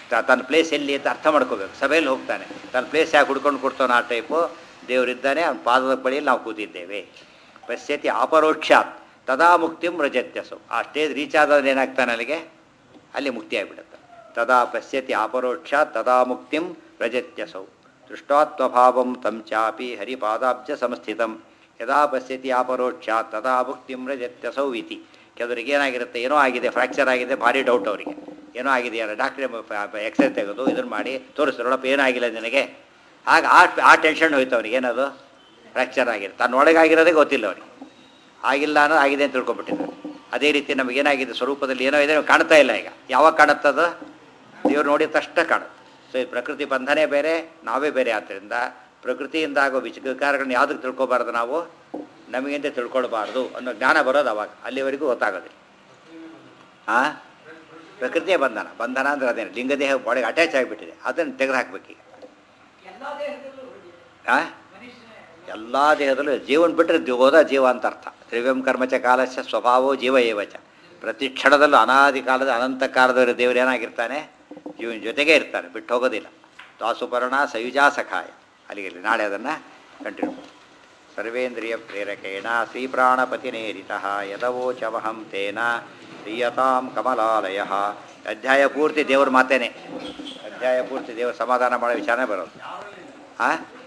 ತ- ತನ್ನ ಪ್ಲೇಸ್ ಎಲ್ಲಿ ಅಂತ ಅರ್ಥ ಮಾಡ್ಕೋಬೇಕು ಸಭೆಯಲ್ಲಿ ಹೋಗ್ತಾನೆ ತನ್ನ ಪ್ಲೇಸ್ ಯಾಕೆ ಹುಡ್ಕೊಂಡು ಕೊಡ್ತಾನೆ ಆ ಟೈಪು ದೇವರಿದ್ದಾನೆ ಅವನ ಪಾದದ ಬಳಿಯಲ್ಲಿ ನಾವು ಕೂತಿದ್ದೇವೆ ಪಶ್ಯತಿ ಅಪರೋಕ್ಷಾತ್ ತದಾ ಮುಕ್ತಿಂ ರಜತ್ಯಸು ಆ ಸ್ಟೇಜ್ ರೀಚ್ ಆದವನು ಏನಾಗ್ತಾನೆ ಅಲ್ಲಿಗೆ ಅಲ್ಲಿ ಮುಕ್ತಿ ಆಗಿಬಿಡುತ್ತೆ ತದಾ ಪಶ್ಯತಿ ಅಪರೋಕ್ಷಾತ್ ತದಾ ಮುಕ್ತಿಂ ರಜತ್ಯಸೌ ದೃಷ್ಟಾತ್ವಭಾವಂ ತಂ ಚಾಪಿ ಹರಿಪಾದಾಬ್ಜ ಸಂಸ್ಥಿತಂ ಯದಾ ಪಶ್ಯತಿ ಅಪರೋಕ್ಷಾತ್ ತದಾ ಮುಕ್ತಿಂ ರಜತ್ಯಸೌ ಇತಿ ಕೆಲವರಿಗೆ ಏನಾಗಿರುತ್ತೆ ಏನೋ ಆಗಿದೆ ಫ್ರ್ಯಾಕ್ಚರ್ ಆಗಿದೆ ಭಾರಿ ಡೌಟ್ ಅವರಿಗೆ ಏನೋ ಆಗಿದೆ ಯಾರು ಡಾಕ್ಟ್ರೆ ಎಕ್ಸ್ರೇ ತೆಗೆದು ಇದನ್ನು ಮಾಡಿ ತೋರಿಸ್ತಾರೊಳಪ್ಪ ಏನಾಗಿಲ್ಲ ನಿನಗೆ ಆಗ ಆ ಆ ಟೆನ್ಷನ್ ಹೋಯ್ತು ಅವನಿಗೆ ಏನದು ಫ್ರ್ಯಾಕ್ಚರ್ ಆಗಿದೆ ತನ್ನೊಳಗೆ ಆಗಿರೋದೇ ಗೊತ್ತಿಲ್ಲ ಅವನಿಗೆ ಆಗಿಲ್ಲ ಅನ್ನೋದು ಆಗಿದೆ ಅಂತ ತಿಳ್ಕೊಂಬಿಟ್ಟಿದ್ದಾರೆ ಅದೇ ರೀತಿ ನಮಗೇನಾಗಿದೆ ಸ್ವರೂಪದಲ್ಲಿ ಏನೋ ಇದೆ ಕಾಣ್ತಾ ಇಲ್ಲ ಈಗ ಯಾವಾಗ ಕಾಣುತ್ತದ ದೇವ್ರು ನೋಡಿದ ತಕ್ಷಣ ಕಾಣುತ್ತೆ ಸೊ ಈ ಪ್ರಕೃತಿ ಬಂಧನೇ ಬೇರೆ ನಾವೇ ಬೇರೆ ಆದ್ದರಿಂದ ಪ್ರಕೃತಿಯಿಂದ ಆಗೋ ವಿಚಾರಗಳನ್ನ ಯಾವುದಕ್ಕೆ ತಿಳ್ಕೊಬಾರ್ದು ನಾವು ನಮಗಿಂತ ತಿಳ್ಕೊಳ್ಬಾರ್ದು ಅನ್ನೋ ಜ್ಞಾನ ಬರೋದು ಅವಾಗ ಅಲ್ಲಿವರೆಗೂ ಗೊತ್ತಾಗೋದಿಲ್ಲ ಆ ಪ್ರಕೃತಿಯ ಬಂಧನ ಬಂಧನ ಅಂದ್ರೆ ಅದೇನು ಲಿಂಗದೇಹ ಬಾಡಿಗೆ ಅಟ್ಯಾಚ್ ಆಗಿಬಿಟ್ಟಿದೆ ಅದನ್ನು ತೆಗೆದು ಹಾಕ್ಬೇಕೀಗ ಆ ಎಲ್ಲ ದೇಹದಲ್ಲೂ ಜೀವನ್ ಬಿಟ್ಟರೆ ಹೋದ ಜೀವ ಅಂತ ಅರ್ಥ ತ್ರಿವ್ಯಂ ಕರ್ಮಚ ಕಾಲಸ್ಯ ಸ್ವಭಾವೋ ಜೀವ ಏವಚ ಪ್ರತಿ ಕ್ಷಣದಲ್ಲೂ ಅನಾದಿ ಕಾಲದ ಅನಂತ ಕಾಲದವರ ದೇವರು ಏನಾಗಿರ್ತಾನೆ ಜೀವನ ಜೊತೆಗೇ ಇರ್ತಾನೆ ಬಿಟ್ಟು ಹೋಗೋದಿಲ್ಲ ದಾಸುಪರ್ಣ ಸಯುಜಾ ಸಖಾಯ ಅಲ್ಲಿಗೆ ಇಲ್ಲಿ ನಾಳೆ ಅದನ್ನು ಕಂಟಿನ್ಯೂ ಸರ್ವೇಂದ್ರಿಯ ಪ್ರೇರಕೇಣ ಶ್ರೀಪ್ರಾಣಪತಿನೇರಿತ ಯದವೋಚಮಹಂ ತೇನ ಪ್ರಿಯತಾಂ ಕಮಲಾಲಯ ಅಧ್ಯಾಯ ಪೂರ್ತಿ ದೇವ್ರ ಮಾತೇನೆ ಅಧ್ಯಾಯ ಪೂರ್ತಿ ದೇವ್ರ ಸಮಾಧಾನ ಮಾಡೋ ವಿಚಾರನೇ ಬರೋದು ಆ